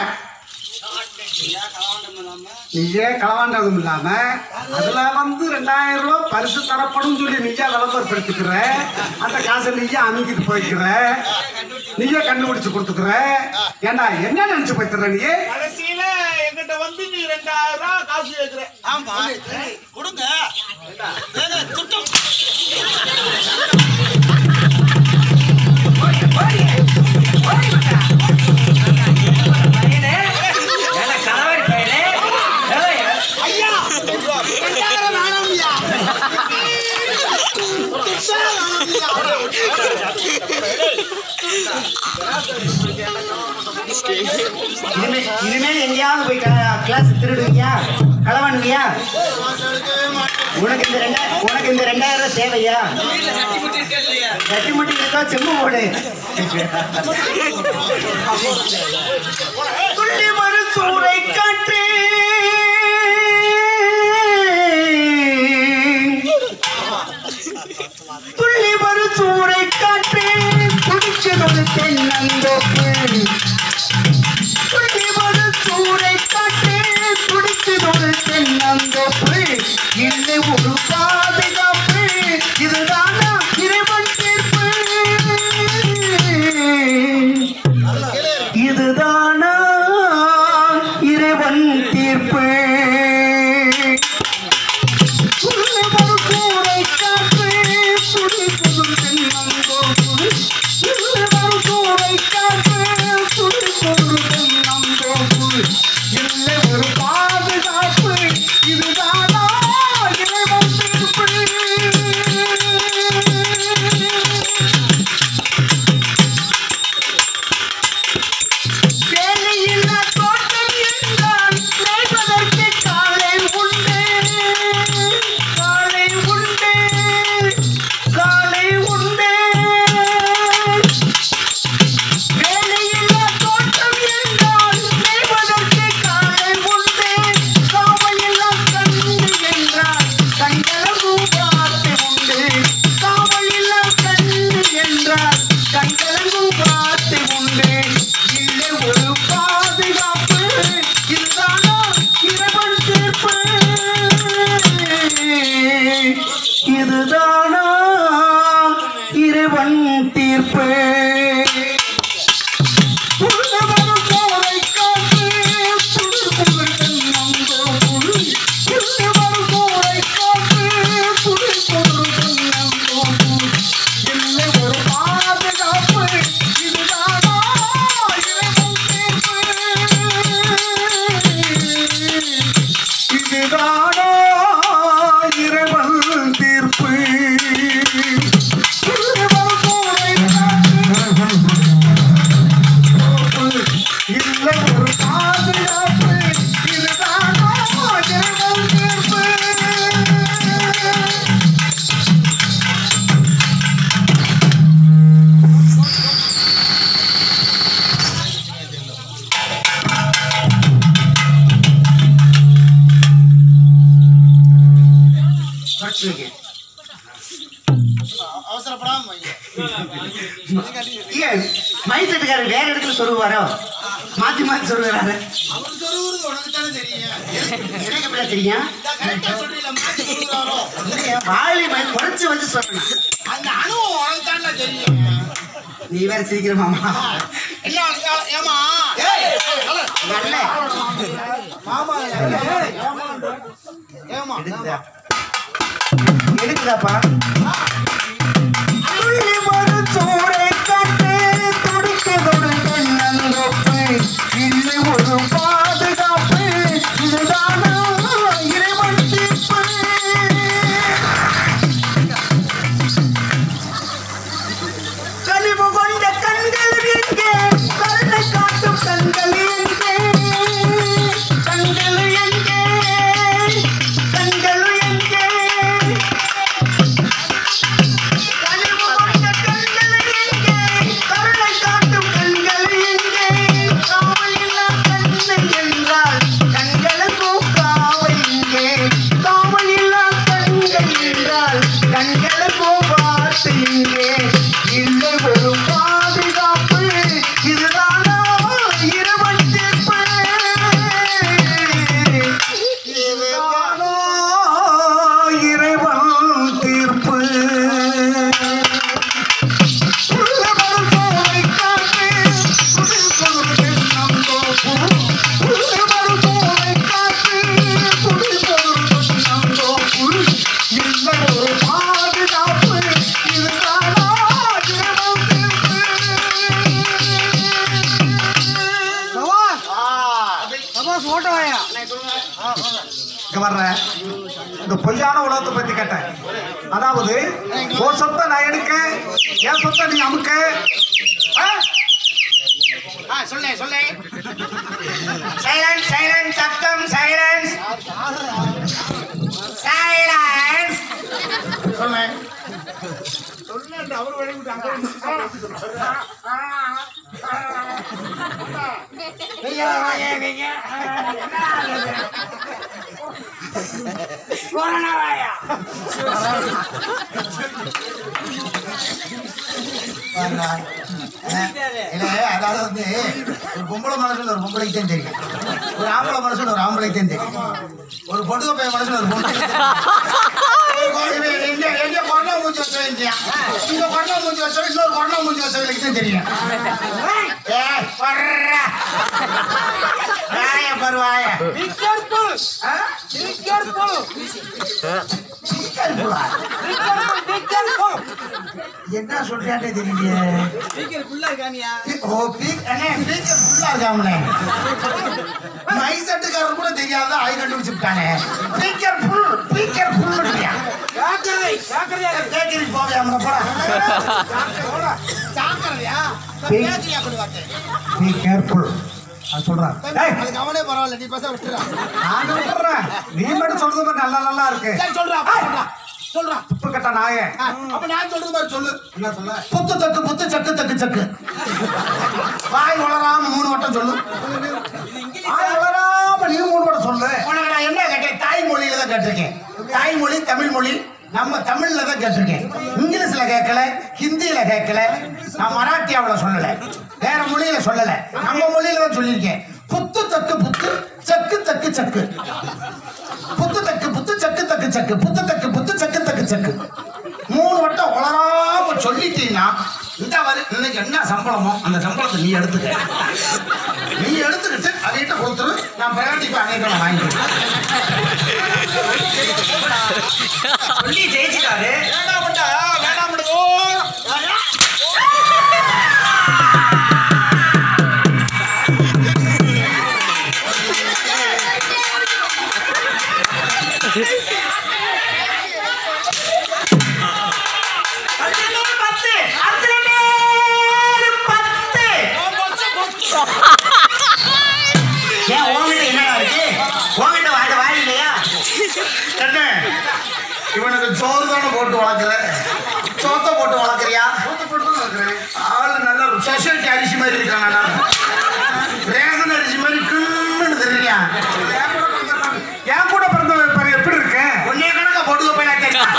நீயே களவாண்டதும் இல்லாம அதுல வந்து ரெண்டாயிரம் ரூபாய் பரிசு தரப்படும் சொல்லி நீயே விளம்பரப்படுத்திக்கிற அந்த காசை நீயே அமைக்கிட்டு போய்க்கிற நீயே கண்டுபிடிச்சு கொடுத்துக்கிற ஏண்டா என்ன நினைச்சு போய்க்கிற நீ கடைசியில என்கிட்ட வந்து நீ ரெண்டாயிரம் ரூபாய் காசு கேட்கிற ஆமா கொடுங்க ஏங்க, துட்டம் பையனே ஏன்னா கலவாரி பையனே ஏய், ஐயா ரெண்டாயிரம் வேணாம்யா இனிமே இனிமேல் எங்கேயாவது போய் கிளாஸ் திருடுவியா களவானுவியா உனக்கு இந்த ரெண்டாயிரம் உனக்கு இந்த ரெண்டாயிரம் ரூபாய் தேவையா வீட்டுல சட்டி முட்டி இருக்கா இல்லையா கட்டி முட்டி இருக்கா செம்பு போடு துள்ளி வரும் சூறை காற்று துள்ளி வரும் சூறை காற்று குடிக்கிறது தென்னை தென்னந்தோப்பு இல்லை ஒரு பாதுகாப்பு இதுதானா இறைவன் தீர்ப்பு இதுதானா இறைவன் தீர்ப்பு உள்ளவர் கூரை காற்று சுடி புதும் தென்னந்தோப்பு உள்ளவர் கூரை காற்று சுடி புதும் தென்னந்தோப்பு இல்லை ஒரு பாதுகாப்பு இதுதானா இறைவன் தீர்ப்பு வேலையில்லா தோட்டம் என்றால் மேய்ப்பதற்கு காலை உண்டு காலை உண்டு காலை உண்டு வேலையில்லா தோட்டம் என்றால் மேய்ப்பதற்கு காலை உண்டு காவையில்லா கண்ணு என்றால் கண்களவும் பார்த்து உண்டு காவையில்லா கண்ணு என்றால் கண்களவும் பார்த்து உண்டு இல்லை ஒரு பாதுகாப்பு இதுதானா இறைவன் தீர்ப்பு இதுதானா இறைவன் தீர்ப்பு உள்ளவரும் போரை காத்து சுடர் புகழ் தென்னந்தோப்பு உள்ளவரும் போரை காத்து சுடர் புகழ் தென்னந்தோப்பு இல்லை ஒரு பாதுகாப்பு இதுதானா இறைவன் தீர்ப்பு இதுதானா இறைவன் தீர்ப்பு உள்ளவர் போரை இல்லை ஒரு பாதுகாப்பு இதுதானா இறைவன் தீர்ப்பு அவசரப்படாம வைங்க. ஏன் மைசெட்டுக்காரர் வேற இடத்துல சொல்லுவாரோ மாத்தி மாத்தி சொல்லுறாரு அவர் சொருகுறது உனக்குத்தானே தெரியும். எனக்கு எப்படி தெரியும் இதான் correct ஆ சொல்றீங்களா, மாத்தி சொருகுறாரோ? வாழை மை குறைச்சு வச்சு சொல்லணும் அந்த அனுபவம் உனக்குத்தானே தெரியும். நீ வேற சிரிக்கிற மாமா இல்ல, ஏ- ஏம்மா? நல்ல மாமா, ஏம்மா? ஏம்மா? எடுக்குதாப்பா துள்ளி வரும் சூறை கண்டு துடிக்கதொரு தென்னந்தோப்பு இல்லை ஒரு பாதுகாப்பு இதுதானா இறைவன் தீர்ப்பு கனிவு கொண்ட கண்கள் எங்கே கருணை காட்டும் கண்கள் எங்கே கண்கள் எங்கே கண்கள் எங்கே கனிவு கொண்ட கண்கள் எங்கே கருணை காட்டும் கண்கள் எங்கே காவலில்லா கண்ணை என்றால் கண்களுக்கும் காவல் இங்கே காவலில்லா கண்கள் என்றால் கண்களுக்கும் பார்த்து இங்கே இல்லை ஒரு பாதுகாப்பு இதுதானா இறைவன் தீர்ப்பு இதுதானா இறைவன் தீர்ப்பு உள்ளவர் போரை காத்து சுடில் கொடும் தென்னந்தோப்பு. உள்ளவர் போரை காத்து சுடில் கொடும் தென்னந்தோப்பு. இல்லை ஒரு பாதுகாப்பு இதுதானா இறைவன் தீர்ப்பு இங்க வர்ற இந்த பொய்யான உலகத்தை பத்தி கேட்டேன் அதாவது ஒரு சொத்தை நான் எடுக்க என் சொத்தை நீ அமுக்க ஆ? ஆ, சொல்லேன், சொல்லேன். சைலன்ஸ் சைலன்ஸ் சத்தம் சைலன்ஸ் சைலன்ஸ் சொல்லேன். சொல்லிட்டாரு. இல்ல, அதாவது வந்து ஒரு பொம்பளை மனசுல ஒரு பொம்பளைக்கு தான் தெரியும் ஒரு ஆம்பளை மனுஷன் ஒரு ஆம்பளை தான் தெரியும் ஒரு பொண்ணு பையன் மனுஷன் ஒரு பொண்ணு எங்க கொரோனா மூஞ்சி வச்ச வேண்டியா இங்க கொரோனா மூஞ்சி வச்ச இன்னொரு கொரோனா மூஞ்சி வச்சவங்களுக்கு தான் தெரியும் ஏய், வர்றா. வாய பாரு வாய Be careful. Ah? Be careful. சீக்கிரமா. Be careful. Be careful. என்ன சொல்றானே தெரியலையே Speaker full ஆ இருக்கானியா? ஓ பீக் அண்ணே பீக் ஃபுல்லா இருக்காமலே மைசட்டுக்காரர் கூட தெரியாத ஆய் கண்டுபிடிச்சுட்டானே பீக்கர் ஃபுல் பீக்கர் ஃபுல் இல்லையா ஜாக்கிரதை, ஜாக்கிரதையா இரு. கேக்கரி போவே அங்க போடா ஜாக்கிரதையா? Be- கேக்குறியா கொண்டு வார்த்தை? பி கேர்ஃபுல் அது சொல்றான் டேய் அதுக்கு அவனே பரவாயில்ல நீ பேச விட்டுறா நான் விட்டுறேன் நீ மட்டும் சொல்றது மாதிரி நல்லா நல்லா இருக்கு சரி சொல்றா அப்ப சொல்றா சொல்றா துப்பு கட்ட நாயே ஆ, அப்ப நான் சொல்றது மாதிரி சொல்லு என்ன சொல்ல புத்து தக்கு புத்து சக்கு தக்கு சக்கு வாய் வளராம மூணு வட்டம் சொல்லு ஆய் வளராம நீ மூணு கூட சொல்லு உனக்கு நான் என்ன கேட்டேன் தாய்மொழியில தான் கேட்டிருக்கேன் தாய்மொழி தமிழ் மொழி நம்ம தமிழ்ல தான் கேட்டிருக்கேன் இங்கிலீஷ்ல கேட்கல ஹிந்தியில கேட்கல நான் மராட்டியாவுல சொல்லல வேற மொழியில சொல்லல நம்ம மொழியில தான் சொல்லியிருக்கேன் புத்து தக்கு புத்து சக்கு தக்கு சக்கு புத்து தக்கு புத்து சக்கு தக்கு சக்கு புத்து தக்கு புத்து சக்கு தக்கு சக்கு மூணு வட்டம் உளராம சொல்லிட்டீங்கன்னா இந்த வரி இன்னைக்கு என்ன சம்பளமோ அந்த சம்பளத்தை நீ எடுத்துக்க நீ எடுத்துக்கிட்டு அவகிட்ட கொடுத்துரு நான் பிரயாணிக்கு அன்னைக்கு நான் வாங்கிக்கிறேன் சொல்லி ஜெயிச்சுட்டாரு வேண்டாம்டா வேண்டாம்டா ஓ பதினொன்று பத்து அத்தனை பேர் பத்து ஏன் உன்கிட்ட என்னடா இருக்கு உன்கிட்ட வாங்க வாய் இல்லையா என்ன இவனுக்கு சோறு தானே போட்டு வளர்க்குற சோத்தை போட்டு வளர்க்குறியா ஆளு நல்ல சொசைட்டி அரிசி மாதிரி இருக்காங்க ரேஷன் அரிசி மாதிரி கிம்முன்னு தெரியா என் கூட பிறந்த பாரு எப்படி இருக்கு ஒன்னே கணக்கா போட்டுக்க போய் நான் கேட்கிறேன்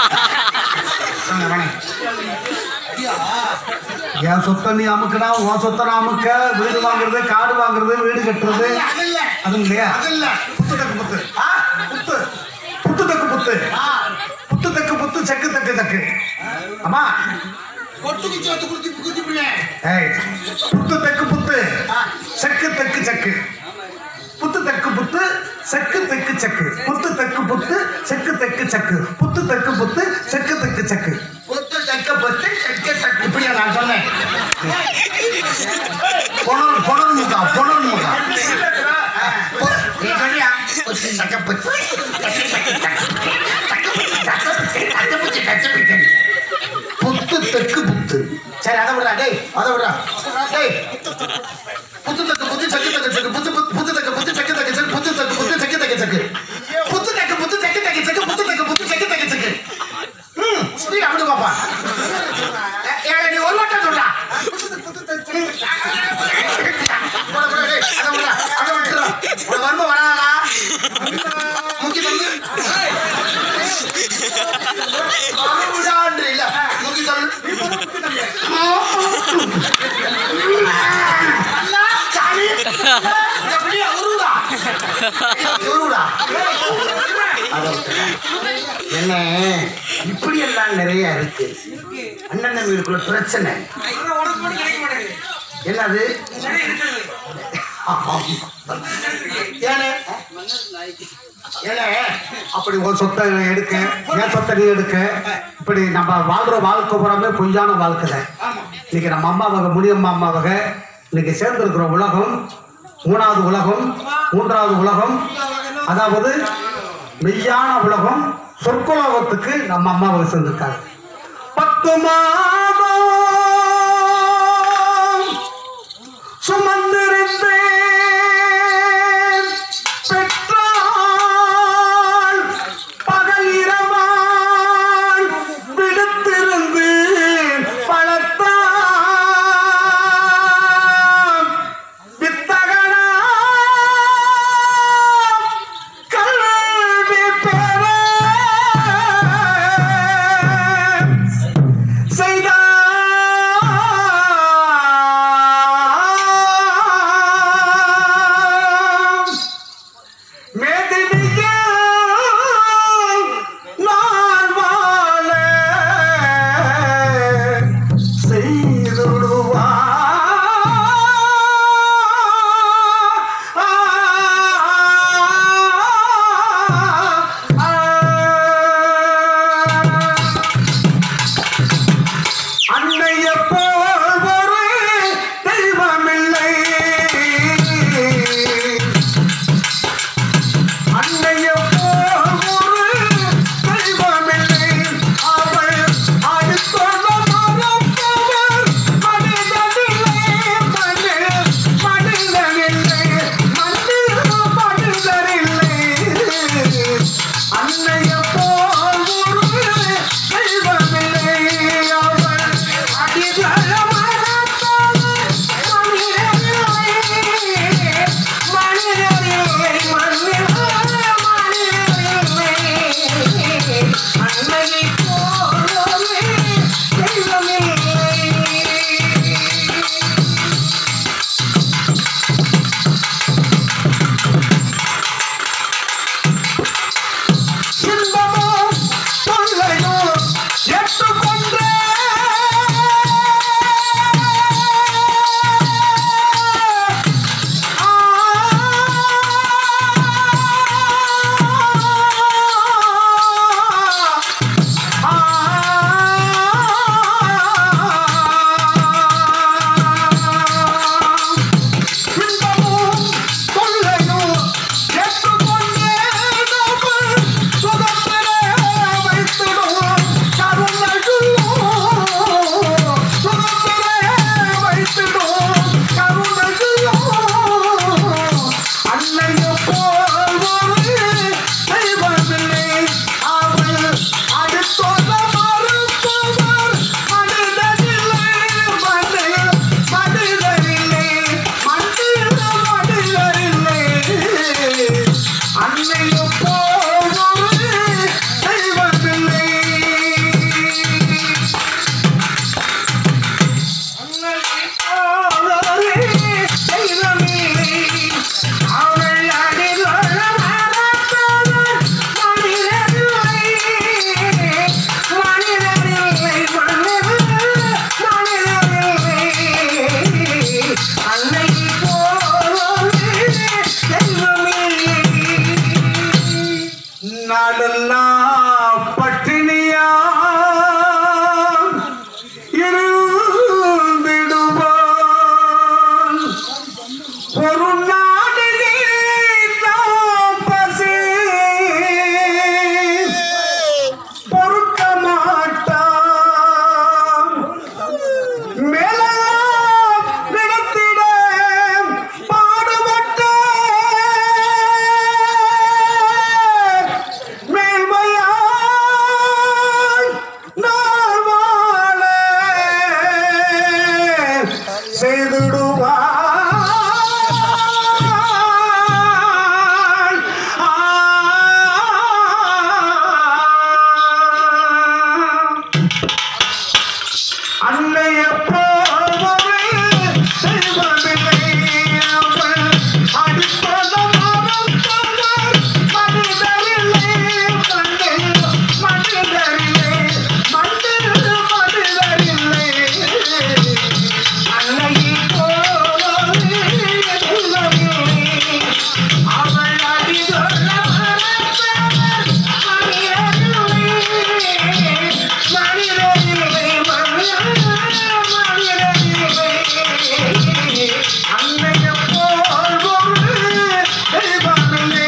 என் சொத்தை நீ அமுக்குனா உன் சொத்தை நான் அமுக்க வீடு வாங்குறது காடு வாங்குறது வீடு கட்டுறது அது இல்ல அது இல்லையா அது இல்ல புத்து தக்கு புத்து ஆ, புத்து புத்து தக்கு புத்து ஆ, புத்து தக்கு புத்து செக்கு தக்கு தக்கு அம்மா கொட்டுக்கு சோத்து குடிச்சு குடிச்சு பிள்ளை ஏய் புத்து தக்கு புத்து செக்கு தக்கு செக்கு புத்து தக்கு புத்து செக்கு தெக்கு செக்கு புத்து தக்கு புத்து செக்கு தெக்கு செக்கு புத்து தக்கு புத்து செக்கு தெக்கு செக்கு பொத்து தக்க பொத்து தக்க தக்க இப்படியா நான் சொன்னேன் பொணல் பொணல் முகா பொணல் முகா பொ- நீ சொல்றியா? பொத்து தக்க பொத்து, தக்க தக்க தக்க. தக்க பொத்து, தக்க பொத்து, தக்க பொத்து, தக்க பொத்து. புத்து தெக்கு புத்து சரி அதை விடுறா டேய் அதை விடுறா டேய் புத்து தக்கு புத்து சக்கு தக்கு சக்கு புத்து புத்து புத்து தக்கு புத்து சக்கு தக்கு சக்கு புத்து தக்கு புத்து சக்கு தக்கு சக்கு புத்து தக்கு புத்து சக்கு தக்கு சக்கு புத்து தக்கு புத்து சக்கு தக்கு சக்கு ம் ஸ்பீட் அப்படி பாப்பா ஏ நீ ஒரு வட்டம் சொல்றா போடா, போடா, டேய், அதை விடுறா, அதை விட்டுறா. உனக்கு வறுமை வராதா? முக்கி தள்ளு. வறுமைடான்று இல்ல, முக்கி தள்ளு. அல்லா, சாமி. இந்த பிள்ளைய உருவுடா. உருவுடா. அதை விட்டுறா. என்ன இப்படி எல்லாம் நிறைய இருக்கு அண்ணன் தம்பிகளுக்குள்ள பிரச்சனை ஆனா உனக்கு மட்டும் கிடைக்க மாட்டேங்குது என்னது நிறைய இருக்குது ஏனே ஏனே அப்படி ஒரு சொத்தை எடுக்க என் சொத்தை நீ எடுக்க இப்படி நம்ம வாழ்ற வாழ்க்கை பூராமே பொய்யான வாழ்க்கை தான் இன்னைக்கு நம்ம அம்மா வகை முடியம்மா அம்மா வகை இன்னைக்கு சேர்ந்திருக்கிற உலகம் மூணாவது உலகம் மூன்றாவது உலகம் அதாவது மெய்யான உலகம் சொற்குலோகத்துக்கு நம்ம அம்மா வகை சேர்ந்திருக்காங்க பத்து மாதம் சுமந்திருந்தேன் பெற்றாள் பகல் இரவாள் விடுத்திருந்து பழத்தான் வித்தகனா கல்வி பெற செய்தார் போல் ஒரு தெய்வமில்லை அவள் அடுத்தோட மறுப்பவர் மனிதனில்லை மனித மனிதனில்லை மனித மனிதனில்லை அன்னையை போல் ஒரு தெய்வமில்லை நாளெல்லாம் பட்டினியா இருந்திடுவான் ஒரு நாடு பசி பொறுக்க மாட்டான் மேலாம் நடத்திட பாடுபட்ட மேல்மையாய் நான் வாழ செய்திடுவாய் அன்னைய போவரை தெய்வமில்லை அவள் அடிப்பத மறந்தவர் மனிதரில்லை மனித மனிதரில்லை மனித மனிதரில்லை அன்னையை போவரை தெய்வமில்லை அவள் அடிதொல்ல மறந்தவர் மனிதரில்லை மனிதரில்லை மனிதரில்லை அன்னைய போல் ஒரு தெய்வமில்லை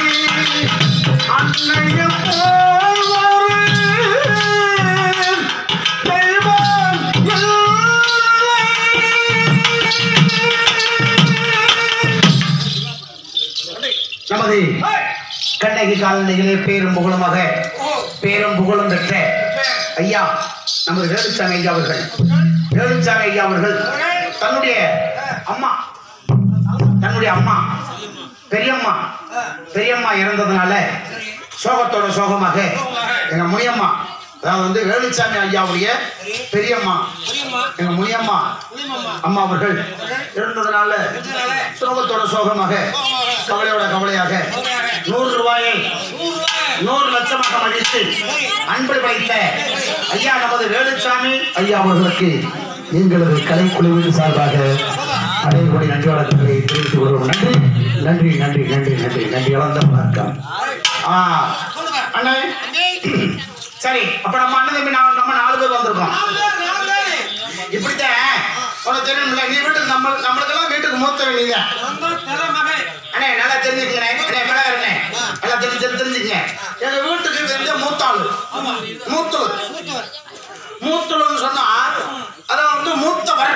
அன்னைய போல் ஒரு தெய்வம் நமது கண்ணகி காலநிலையிலே பேரும் புகழுமாக பேரும் புகழும் பெற்ற ஐயா நமது வேலுச்சாமி ஐயா அவர்கள் வேலுச்சாமி ஐயா அவர்கள் தன்னுடைய அம்மா தன்னுடைய அம்மா பெரியம்மா பெரியம்மா இறந்ததுனால சோகத்தோட சோகமாக எங்க முனியம்மா அதாவது வந்து வேலுச்சாமி ஐயாவுடைய பெரியம்மா எங்க முனியம்மா அம்மா அவர்கள் இருந்ததுனால சோகத்தோட சோகமாக கவலையோட கவலையாக நூறு ரூபாயை நூறு லட்சமாக மதித்து அன்பு படைத்த ஐயா நமது வேலுச்சாமி ஐயா அவர்களுக்கு எங்களது கலைக்குழுவின் சார்பாக அடையக்கூடிய நன்றி வணக்கங்களை தெரிவித்துக் கொள்வோம் நன்றி நன்றி நன்றி நன்றி நன்றி நன்றி இழந்த வணக்கம் ஆ அண்ணே சரி அப்ப நம்ம அண்ணன் தம்பி நான் நம்ம நாலு பேர் வந்திருக்கோம் இப்படித்தான் உனக்கு தெரியும்ல நீ வீட்டுக்கு நம்ம நம்மளுக்கெல்லாம் வீட்டுக்கு மூத்த நீங்க அண்ணே நல்லா தெரிஞ்சுக்கண்ணே அண்ணே மிளகண்ணே நல்லா தெரிஞ்சு தெரிஞ்சு- தெரிஞ்சுக்கங்க எங்க வீட்டுக்கு தெரிஞ்ச மூத்தாளு மூத்தலு மூத்தலுன்னு சொன்னா அதான் வந்து மூத்தவர்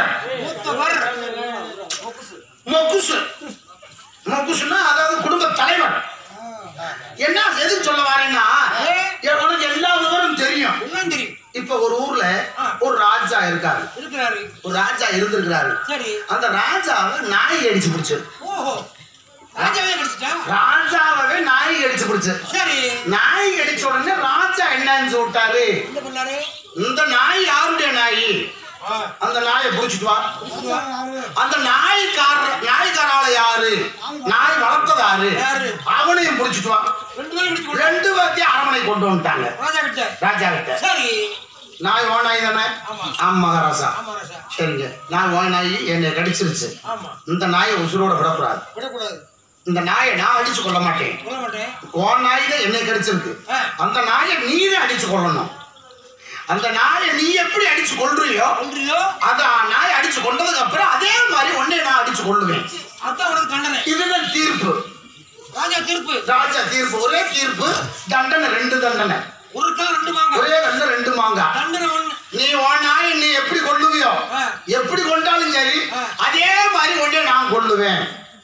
மொக்குசு மொக்குசுன்னா அதாவது குடும்ப தலைவர் என்ன எதுக்கு சொல்ல வரேன்னா எ- உனக்கு எல்லா விவரம் தெரியும் தெரியும் இப்ப ஒரு ஊர்ல ஒரு ராஜா இருக்காரு இருக்கிறாரு ஒரு ராஜா இருந்திருக்கிறாரு சரி அந்த ராஜாவை நாய் அடிச்சு பிடிச்சு ஓஹோ ராஜாவே கிடைச்சிட்டா ராஜாவே நாய் அடிச்சு பிடிச்சு சரி நாய் அடிச்ச உடனே ராஜா என்னன்னு சொல்லிட்டாரு என்ன பண்ணாரு இந்த நாய் யாருடைய நாய் அந்த நாயை புடிச்சிட்டு வா அந்த நாய்க்கார நாய்க்காரால யாரு நாய் வளர்த்தது யாரு யாரு? அவனையும் புடிச்சிட்டு வா ரெண்டு பேரும் பிடிச்சு கொண்டு ரெண்டு பேர்த்தையும் அரமனை கொண்டு வந்துட்டாங்க ராஜா கிட்ட ராஜா கிட்ட சரி நாய் ஓ நாய் தானே ஆமா. ஆமா மகாராசா ஆமா ராஜா சரிங்க நான் ஓ நாய் என்னை கடிச்சிருச்சு ஆமா இந்த நாயை உசுரோட விடக்கூடாது விடக்கூடாது இந்த நாயை நான் அடிச்சு கொள்ள மாட்டேன் சொல்ல மாட்டேன் ஓ நாய் தான் என்னை கடிச்சிருக்கு ஆ. அந்த நாயை நீ தான் அடிச்சு கொள்ளணும் அந்த நாயை நீ எப்படி அடிச்சு கொள்றியோ ஒன்றியோ அந்த நாயை அடிச்சு கொண்டதுக்கு அப்புறம் அதே மாதிரி உன்னை நான் அடிச்சு கொள்ளுவேன் அதான் உனக்கு தண்டனை இதுதான் தீர்ப்பு ராஜா தீர்ப்பு ராஜா தீர்ப்பு ஒரே தீர்ப்பு தண்டனை ரெண்டு தண்டனை ஒரு கல் ரெண்டு வாங்க ஒரே ரெண்டு ரெண்டு மாங்கா தண்டனை ஒண்ணு நீ உன் நாயை நீ எப்படி கொள்ளுவியோ ஆ. எப்படி கொண்டாலும் சரி ஆ. அதே மாதிரி ஒன்றே நான் கொள்ளுவேன்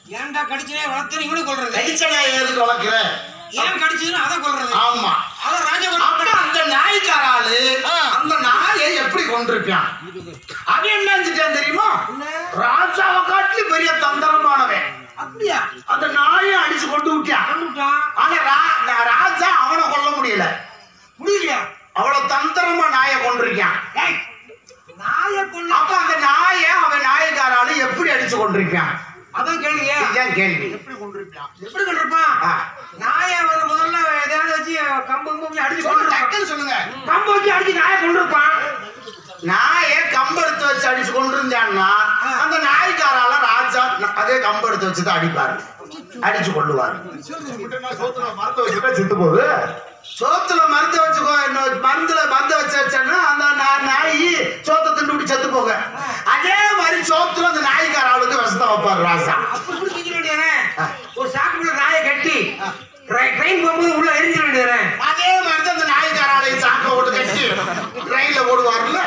ஏன்டா கடிச்சனே வளர்த்து இவனு கொள்றது கடிச்ச நாய் எதுக்கு வளர்க்கிற ஏன் கடிச்சதுன்னு அதை கொள்றது ஆமா அதான் ராஜா அப்ப அந்த நாய்க்கார ஆளு அந்த நாயை எப்படி கொண்டிருப்பான் அவன் என்ன செஞ்சான் தெரியுமா ராஜாவை காட்டிலும் பெரிய தந்திரமானவன் அப்படியா அந்த நாயை அடிச்சு கொண்டு விட்டான் கொண்டுட்டான் ஆனா ரா- நா- ராஜா அவனை கொல்ல முடியல முடியலையா அவ்வளவு தந்திரமா நாயை கொண்டிருக்கான் ஏய், நாயை கொண்டு அப்ப அந்த நாயை அவன் நாயக்கார ஆளு எப்படி அடிச்சு கொண்டிருக்கான் அதான் கேளுங்க இதுதான் கேள்வி எப்படி கொண்டிருப்பான் ஆ. நாயை வந்து முதல்ல எதையாவது வச்சு கம்பு கம்பு வச்சு அடிச்சு சொல்லுங்க, கொண்டிருப்பான் டக்குன்னு சொல்லுங்க கம்பு வச்சு அடிச்சு நாயை கொண்டிருப்பான் நாயை கம்பெடுத்து வச்சு அடிச்சு கொண்டிருந்தான்னா அந்த நாய்க்காரால ராஜா ந- அதே கம்பெடுத்து வச்சு தான் அடிப்பாரு அடிச்சு கொள்ளுவாரு செத்து போகுது சோத்துல மருந்து வச்சுக்கோ இன்னொரு மருந்துல மருந்து வச்சு வச்சேன்னா அந்த நா- நாய் சோத்தை திண்டு விட்டு செத்து போக அதே மாதிரி சோத்துல அந்த நாய்க்கார ஆளுக்கு விஷத்தை வைப்பாரு ராஜா அப்படி இப்படி செஞ்சிட வேண்டியதானே ஒரு சாக்குக்குள்ள நாயை கட்டி ட்ரை- ட்ரெயின் போகும்போது உள்ள எரிஞ்சிட வேண்டியதானே அதே மாதிரி தான் அந்த நாய்க்கார ஆளையும் சாக்க போட்டு கட்டி ட்ரெயின்ல போடுவாருல்ல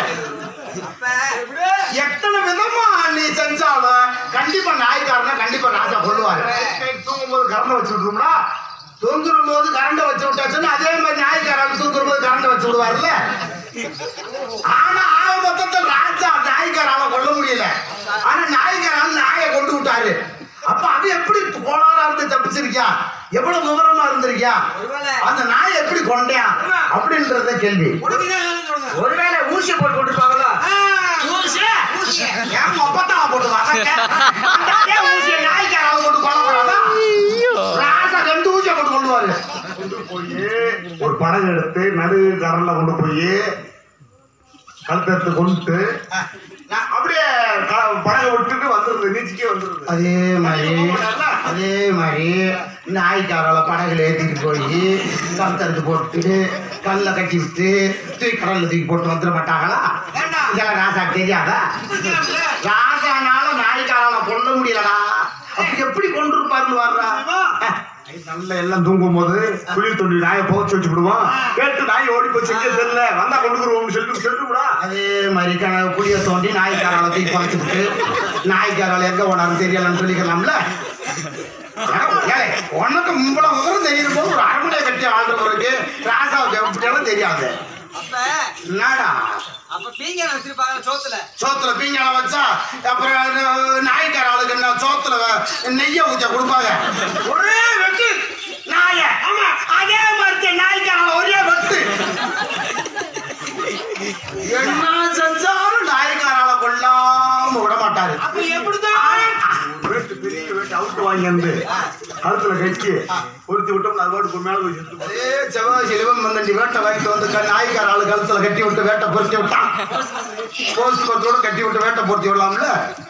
எத்தனை விதமா நீ செஞ்சாலும் கண்டிப்பா நாய்க்காரனா கண்டிப்பா ராஜா கொள்ளுவாரு தூங்கும் போது கரண்ட வச்சு விட்டுரும்டா தூங்குற போது கரண்ட வச்சு விட்டாச்சுன்னா அதே மாதிரி நாய்க்காரன் தூங்குற போது கரண்ட வச்சு விடுவாருல்ல ஆனா ஆக மொத்தத்தில் ராஜா நாய்க்காரால கொல்ல முடியல ஆனா நாய்க்காரால நாயை கொண்டு விட்டாரு அப்ப அது எப்படி கோளாரா இருந்து தப்பிச்சிருக்கியா எவ்வளவு விவரமா இருந்திருக்கியா அந்த நாயை எப்படி கொண்டேன் அப்படின்றத கேள்வி உனக்கு என்ன வேணும்னு சொல்லுங்க ஒருவேளை ஊசியை போட்டு கொண்டிருப்பாங்களா ஊசி ஏன் மொப்பத்தாவை போட்டு வாங்க அந்த அதே ஊசியை நாய்க்காரால போட்டு கொல்ல கூடாதா ராசா ரெண்டு ஊசியை போட்டு கொள்ளுவாரு கொண்டு போய் ஒரு படகு எடுத்து நடு கடல்ல கொண்டு போய் கழுத்தெடுத்து கொண்டு நான் அப்படியே க- படகை விட்டுட்டு வந்துருது நீச்சிக்கே வந்துருது அதே மாதிரி அதே மாதிரி நாய்க்காரால படகுல ஏத்திட்டு போய் கழுத்தறுத்து போட்டு கல்ல கட்டி விட்டு தூக்கி கடல்ல தூக்கி போட்டு வந்துட மாட்டாங்களா வேண்டாம். இதெல்லாம் ராசா தெரியாதா ராசானால நாய்க்காரால கொல்ல முடியலடா அப்படி எப்படி கொண்டிருப்பாருன்னு வர்றா நல்ல எல்லாம் தூங்கும் போது குளிர் தொண்டி நாயை புதைச்சு வச்சு விடுவான் கேட்டு நாய் ஓடி போச்சு எங்கே தெரியல வந்தா கொண்டுக்குருவோம்னு சொல்லிட்டு சொல்லிட்டுடா அதே மாதிரி கண குழிய தோண்டி நாய்க்காரால தூக்கி குறைச்சிட்டு நாய்க்காரால எங்க ஓடான்னு தெரியலன்னு சொல்லிக்கலாம்ல ஏலே, உனக்கு இவ்வளவு விவரம் தெரியும் போது ஒரு அரண்மனையை கட்டி ஆள்றவருக்கு ராசாவுக்கு எப்படியெல்லாம் தெரியாது அப்ப என்னடா அப்ப பீங்கன வச்சிருப்பாங்க சோத்துல சோத்துல பீங்கால வச்சா அப்புறம் அது நாய்க்கார ஆளுக்கு என்ன சோத்துல நெய்ய ஊத்த கொடுப்பாங்க ஒரே வெட்டு நாய ஆமா அதே மாதிரி நாய்க்கார ஆளு ஒரே வெட்டு என்ன செஞ்சாலும் நாய்க்காரால கொல்லாம விட மாட்டாரு அப்ப எப்படிதான் வேட்டு பெரிய வேட்டு அவுட்டு வாங்கி வந்து கழுத்துல கட்டி பொருத்தி விட்டோம் அது பாட்டு மேல போய் செத்து போகும். அதே செவ்வாய் சிலுவம் வந்து வேட்டை வாங்கிட்டு வந்து க- நாய்க்கார ஆளு கழுத்துல கட்டி விட்டு வேட்டை பொருத்தி விட்டான் போஸ்ட் கொத்தோட கட்டி விட்டு வேட்டை பொருத்தி விடலாம்ல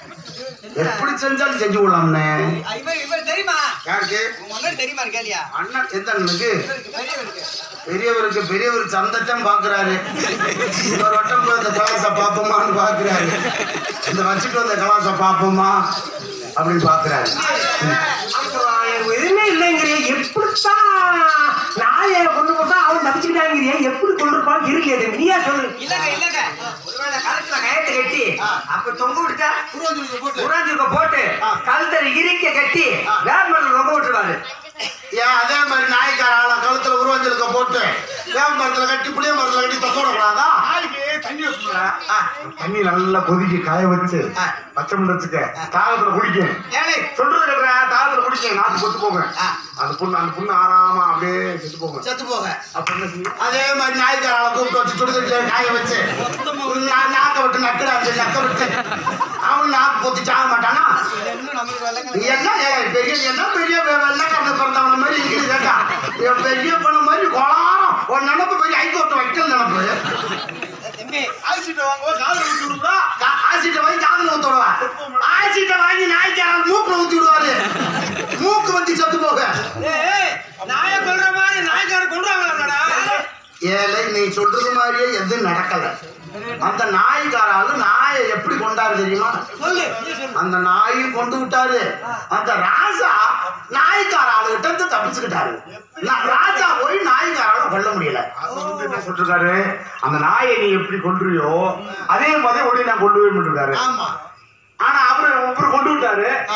எப்படி செஞ்சாலும் செஞ்சு விடலாம்னே இவர் இவர் தெரியுமா யாருக்கு உங்க அண்ணன் தெரியுமா கேளியா அண்ணன் எந்த அண்ணனுக்கு இவருக்கு பெரியவருக்கு பெரியவருக்கு பெரியவர் சந்தட்டம் பாக்குறாரு இன்னொரு வட்டம் போய் இந்த கலாசை பார்ப்போமான்னு பாக்குறாரு இந்த வச்சுட்டு வந்த கலாசை பார்ப்போமா அப்படின்னு பாக்குறாரு அப்புறம் எனக்கு எதுவுமே இல்லைங்கிறிய எப்படித்தான் நாயை கொண்டு போட்டா அவன் தப்பிச்சுக்கிட்டாங்கிறிய எப்படி கொண்டிருப்பான் இருக்குது நீயா சொல்லு இல்லங்க இல்லங்க ஒருவேளை கழுத்துல கயத்தை கட்டி அப்ப தொங்க விட்டா உறாஞ்சுக்க போட்டு கழுத்துல இறுக்க கட்டி வேப்பமரத்துல தொங்க விட்டுருவாரு ஏன் அதே மாதிரி நாய்க்கார ஆளை கழுத்துல உருவஞ்சலுக்க போட்டு வேப்ப மரத்துல கட்டி புளிய மரத்துல கட்டி தொங்க விடக்கூடாதா நாய்க்கு தண்ணி வைக்கணும்டா. தண்ணி நல்லா கொதிக்க காய வச்சு பச்சை மணி வச்சுக்க தாகத்துல குடிக்கும் ஏழை சொல்றது கேட்கற தாகத்துல குடிக்க நாக்கு பொத்து போங்க அந்த புண்ணு அந்த புண்ணு ஆறாம அப்படியே செத்து போங்க செத்து போக அப்ப என்ன செய்யும் அதே மாதிரி நாய்க்கார ஆளை கூப்பிட்டு வச்சு சுடுதட்டு காய வச்சு நா- நாக்க விட்டு நக்கடாச்சு நக்க விட்டு அவன் நாக்கு பொத்தி சாக மாட்டானா இன்னும் நம்மளுக்கு வெள்ளங்க நீ என்ன ஏய், பெரிய நீ என்ன பெரிய வெள்ளக்காரன பிறந்தவன மாதிரி இங்கிலீஷ் கேட்டா இவன் பெரிய பண்ண மாதிரி கொளாரம் ஒரு நினப்பு பெரிய ஹைகோர்ட் வைக்கல் நினப்பு தம்பி ஆசிட்டு வாங்குவா காதல் ஊத்தி விடுறா கா- ஆசிட்டை வாங்கி காதுல ஊத்தி விடுவா ஆசிட்டை வாங்கி நாய்க்காரன் மூக்குல ஊத்தி விடுவாரு மூக்கு வந்து செத்து போக ஏய் நாயை கொல்ற மாதிரி நாய்க்கார கொள்றாங்களா ஏழை நீ சொல்றது மாதிரியே எதுவும் நடக்கல அந்த நாய்க்காராலும் நாயை எப்படி கொண்டாரு தெரியுமா சொல்லு நீ சொல்லு அந்த நாயும் கொண்டு விட்டாரு அந்த ராஜா நாய்க்கார ஆளுகிட்ட இருந்து தப்பிச்சுக்கிட்டாரு நா- ராஜா போய் நாய்க்காரால கொல்ல முடியல அவர் வந்து என்ன சொல்லிருக்காரு அந்த நாயை நீ எப்படி கொன்றியோ அதே மாதிரி உடனே நான் கொண்டு போய் இருக்காரு ஆமா ஆனா அவரு ஒவ்வொரு கொண்டு விட்டாரு ஆ.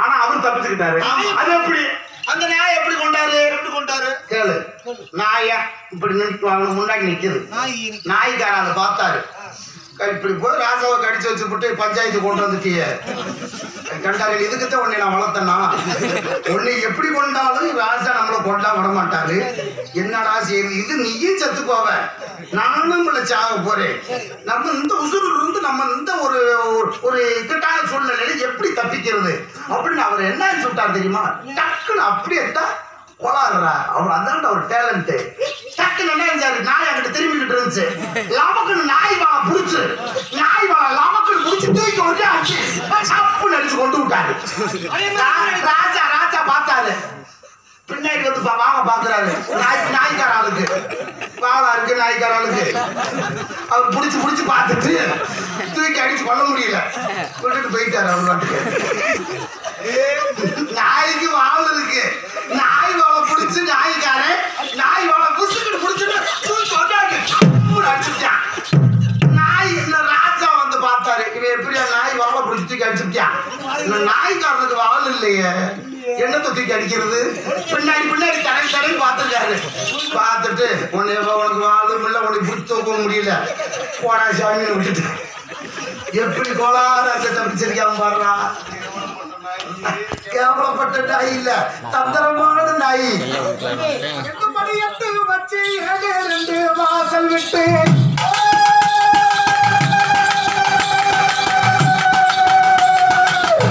ஆனா அவர் தப்பிச்சுக்கிட்டாரு அது எப்படி அந்த நாய் எப்படி கொண்டாரு எப்படி கொண்டாரு கேளு நாய இப்படி நிற்கு அவனுக்கு முன்னாடி நிக்குது நாய்க்காரன் அதை பார்த்தாரு இப்படி போய் ராசாவை கடிச்சு வச்சு போட்டு பஞ்சாயத்து கொண்டு வந்துட்டிய கண்டாரு இதுக்குத்தான் உன்னை நான் வளர்த்தனா உன்னை எப்படி கொண்டாலும் ராசா நம்மளை கொண்டா விட மாட்டாரு என்னடா செய்யுது இது நீயும் செத்து போவ நானும் உங்களை சாக போறேன் நம்ம இந்த உசுரில் இருந்து நம்ம இந்த ஒரு ஒரு- ஒரு இக்கட்டான சூழ்நிலையில எப்படி தப்பிக்கிறது அப்படின்னு அவர் என்ன சொல்லிட்டார் தெரியுமா டக்குன்னு அப்படியே தான் கொலாடுறா அவர் அதான்டா ஒரு டேலண்ட் டக்குன்னு என்ன செஞ்சாரு நாய் அங்கிட்ட திரும்பிக்கிட்டு இருந்துச்சு லாமக்குன்னு நாய் வாழ புடிச்சு நாய் வாழ லாமக்குன்னு புடிச்சு தூக்கி ஒரே ஆச்சு சப்புன்னு அடிச்சு கொண்டு விட்டாரு ரா- ராஜா ராஜா பார்த்தாரு பின்னாடி வந்து பா- வாங்க பாக்குறாரு நாய் நாய்க்கார ஆளுக்கு வாழா இருக்கு நாய்க்கார ஆளுக்கு அவர் புடிச்சு புடிச்சு பார்த்துட்டு தூக்கி அடிச்சு கொள்ள முடியல விட்டுட்டு போயிட்டாரு அவர் பாட்டுக்கு நாய்க்கு வால் இருக்கு நாய் வாழை புடிச்சு நாய்க்காரன் நாய் வாழை புடிச்சுக்கிட்டு புடிச்சுட்டு தூக்கி கொண்டாடி சப்புன்னு அடிச்சுட்டான் நாய் இந்த ராஜா வந்து பார்த்தாரு இவன் எப்படி அந்த நாய் வாழை பிடிச்சி தூக்கி அடிச்சுட்டான் இந்த நாய்க்காரனுக்கு வால் இல்லையே என்னத்தை தூக்கி அடிக்கிறது பின்னாடி பின்னாடி தடவி தடவி பார்த்துருக்காரு பார்த்துட்டு உன்னை உனக்கு வாழும் இல்லை உனக்கு பிடிச்சி தூக்க முடியல போடா சாமியை விட்டுட்டு எப்படி கோளாறு அங்க தப்பிச்சிருக்காம பாடுறா கேவலப்பட்ட நாய் இல்ல தந்திரமான நாய் எட்டு மணி எட்டு வச்சு ரெண்டு வாசல் விட்டு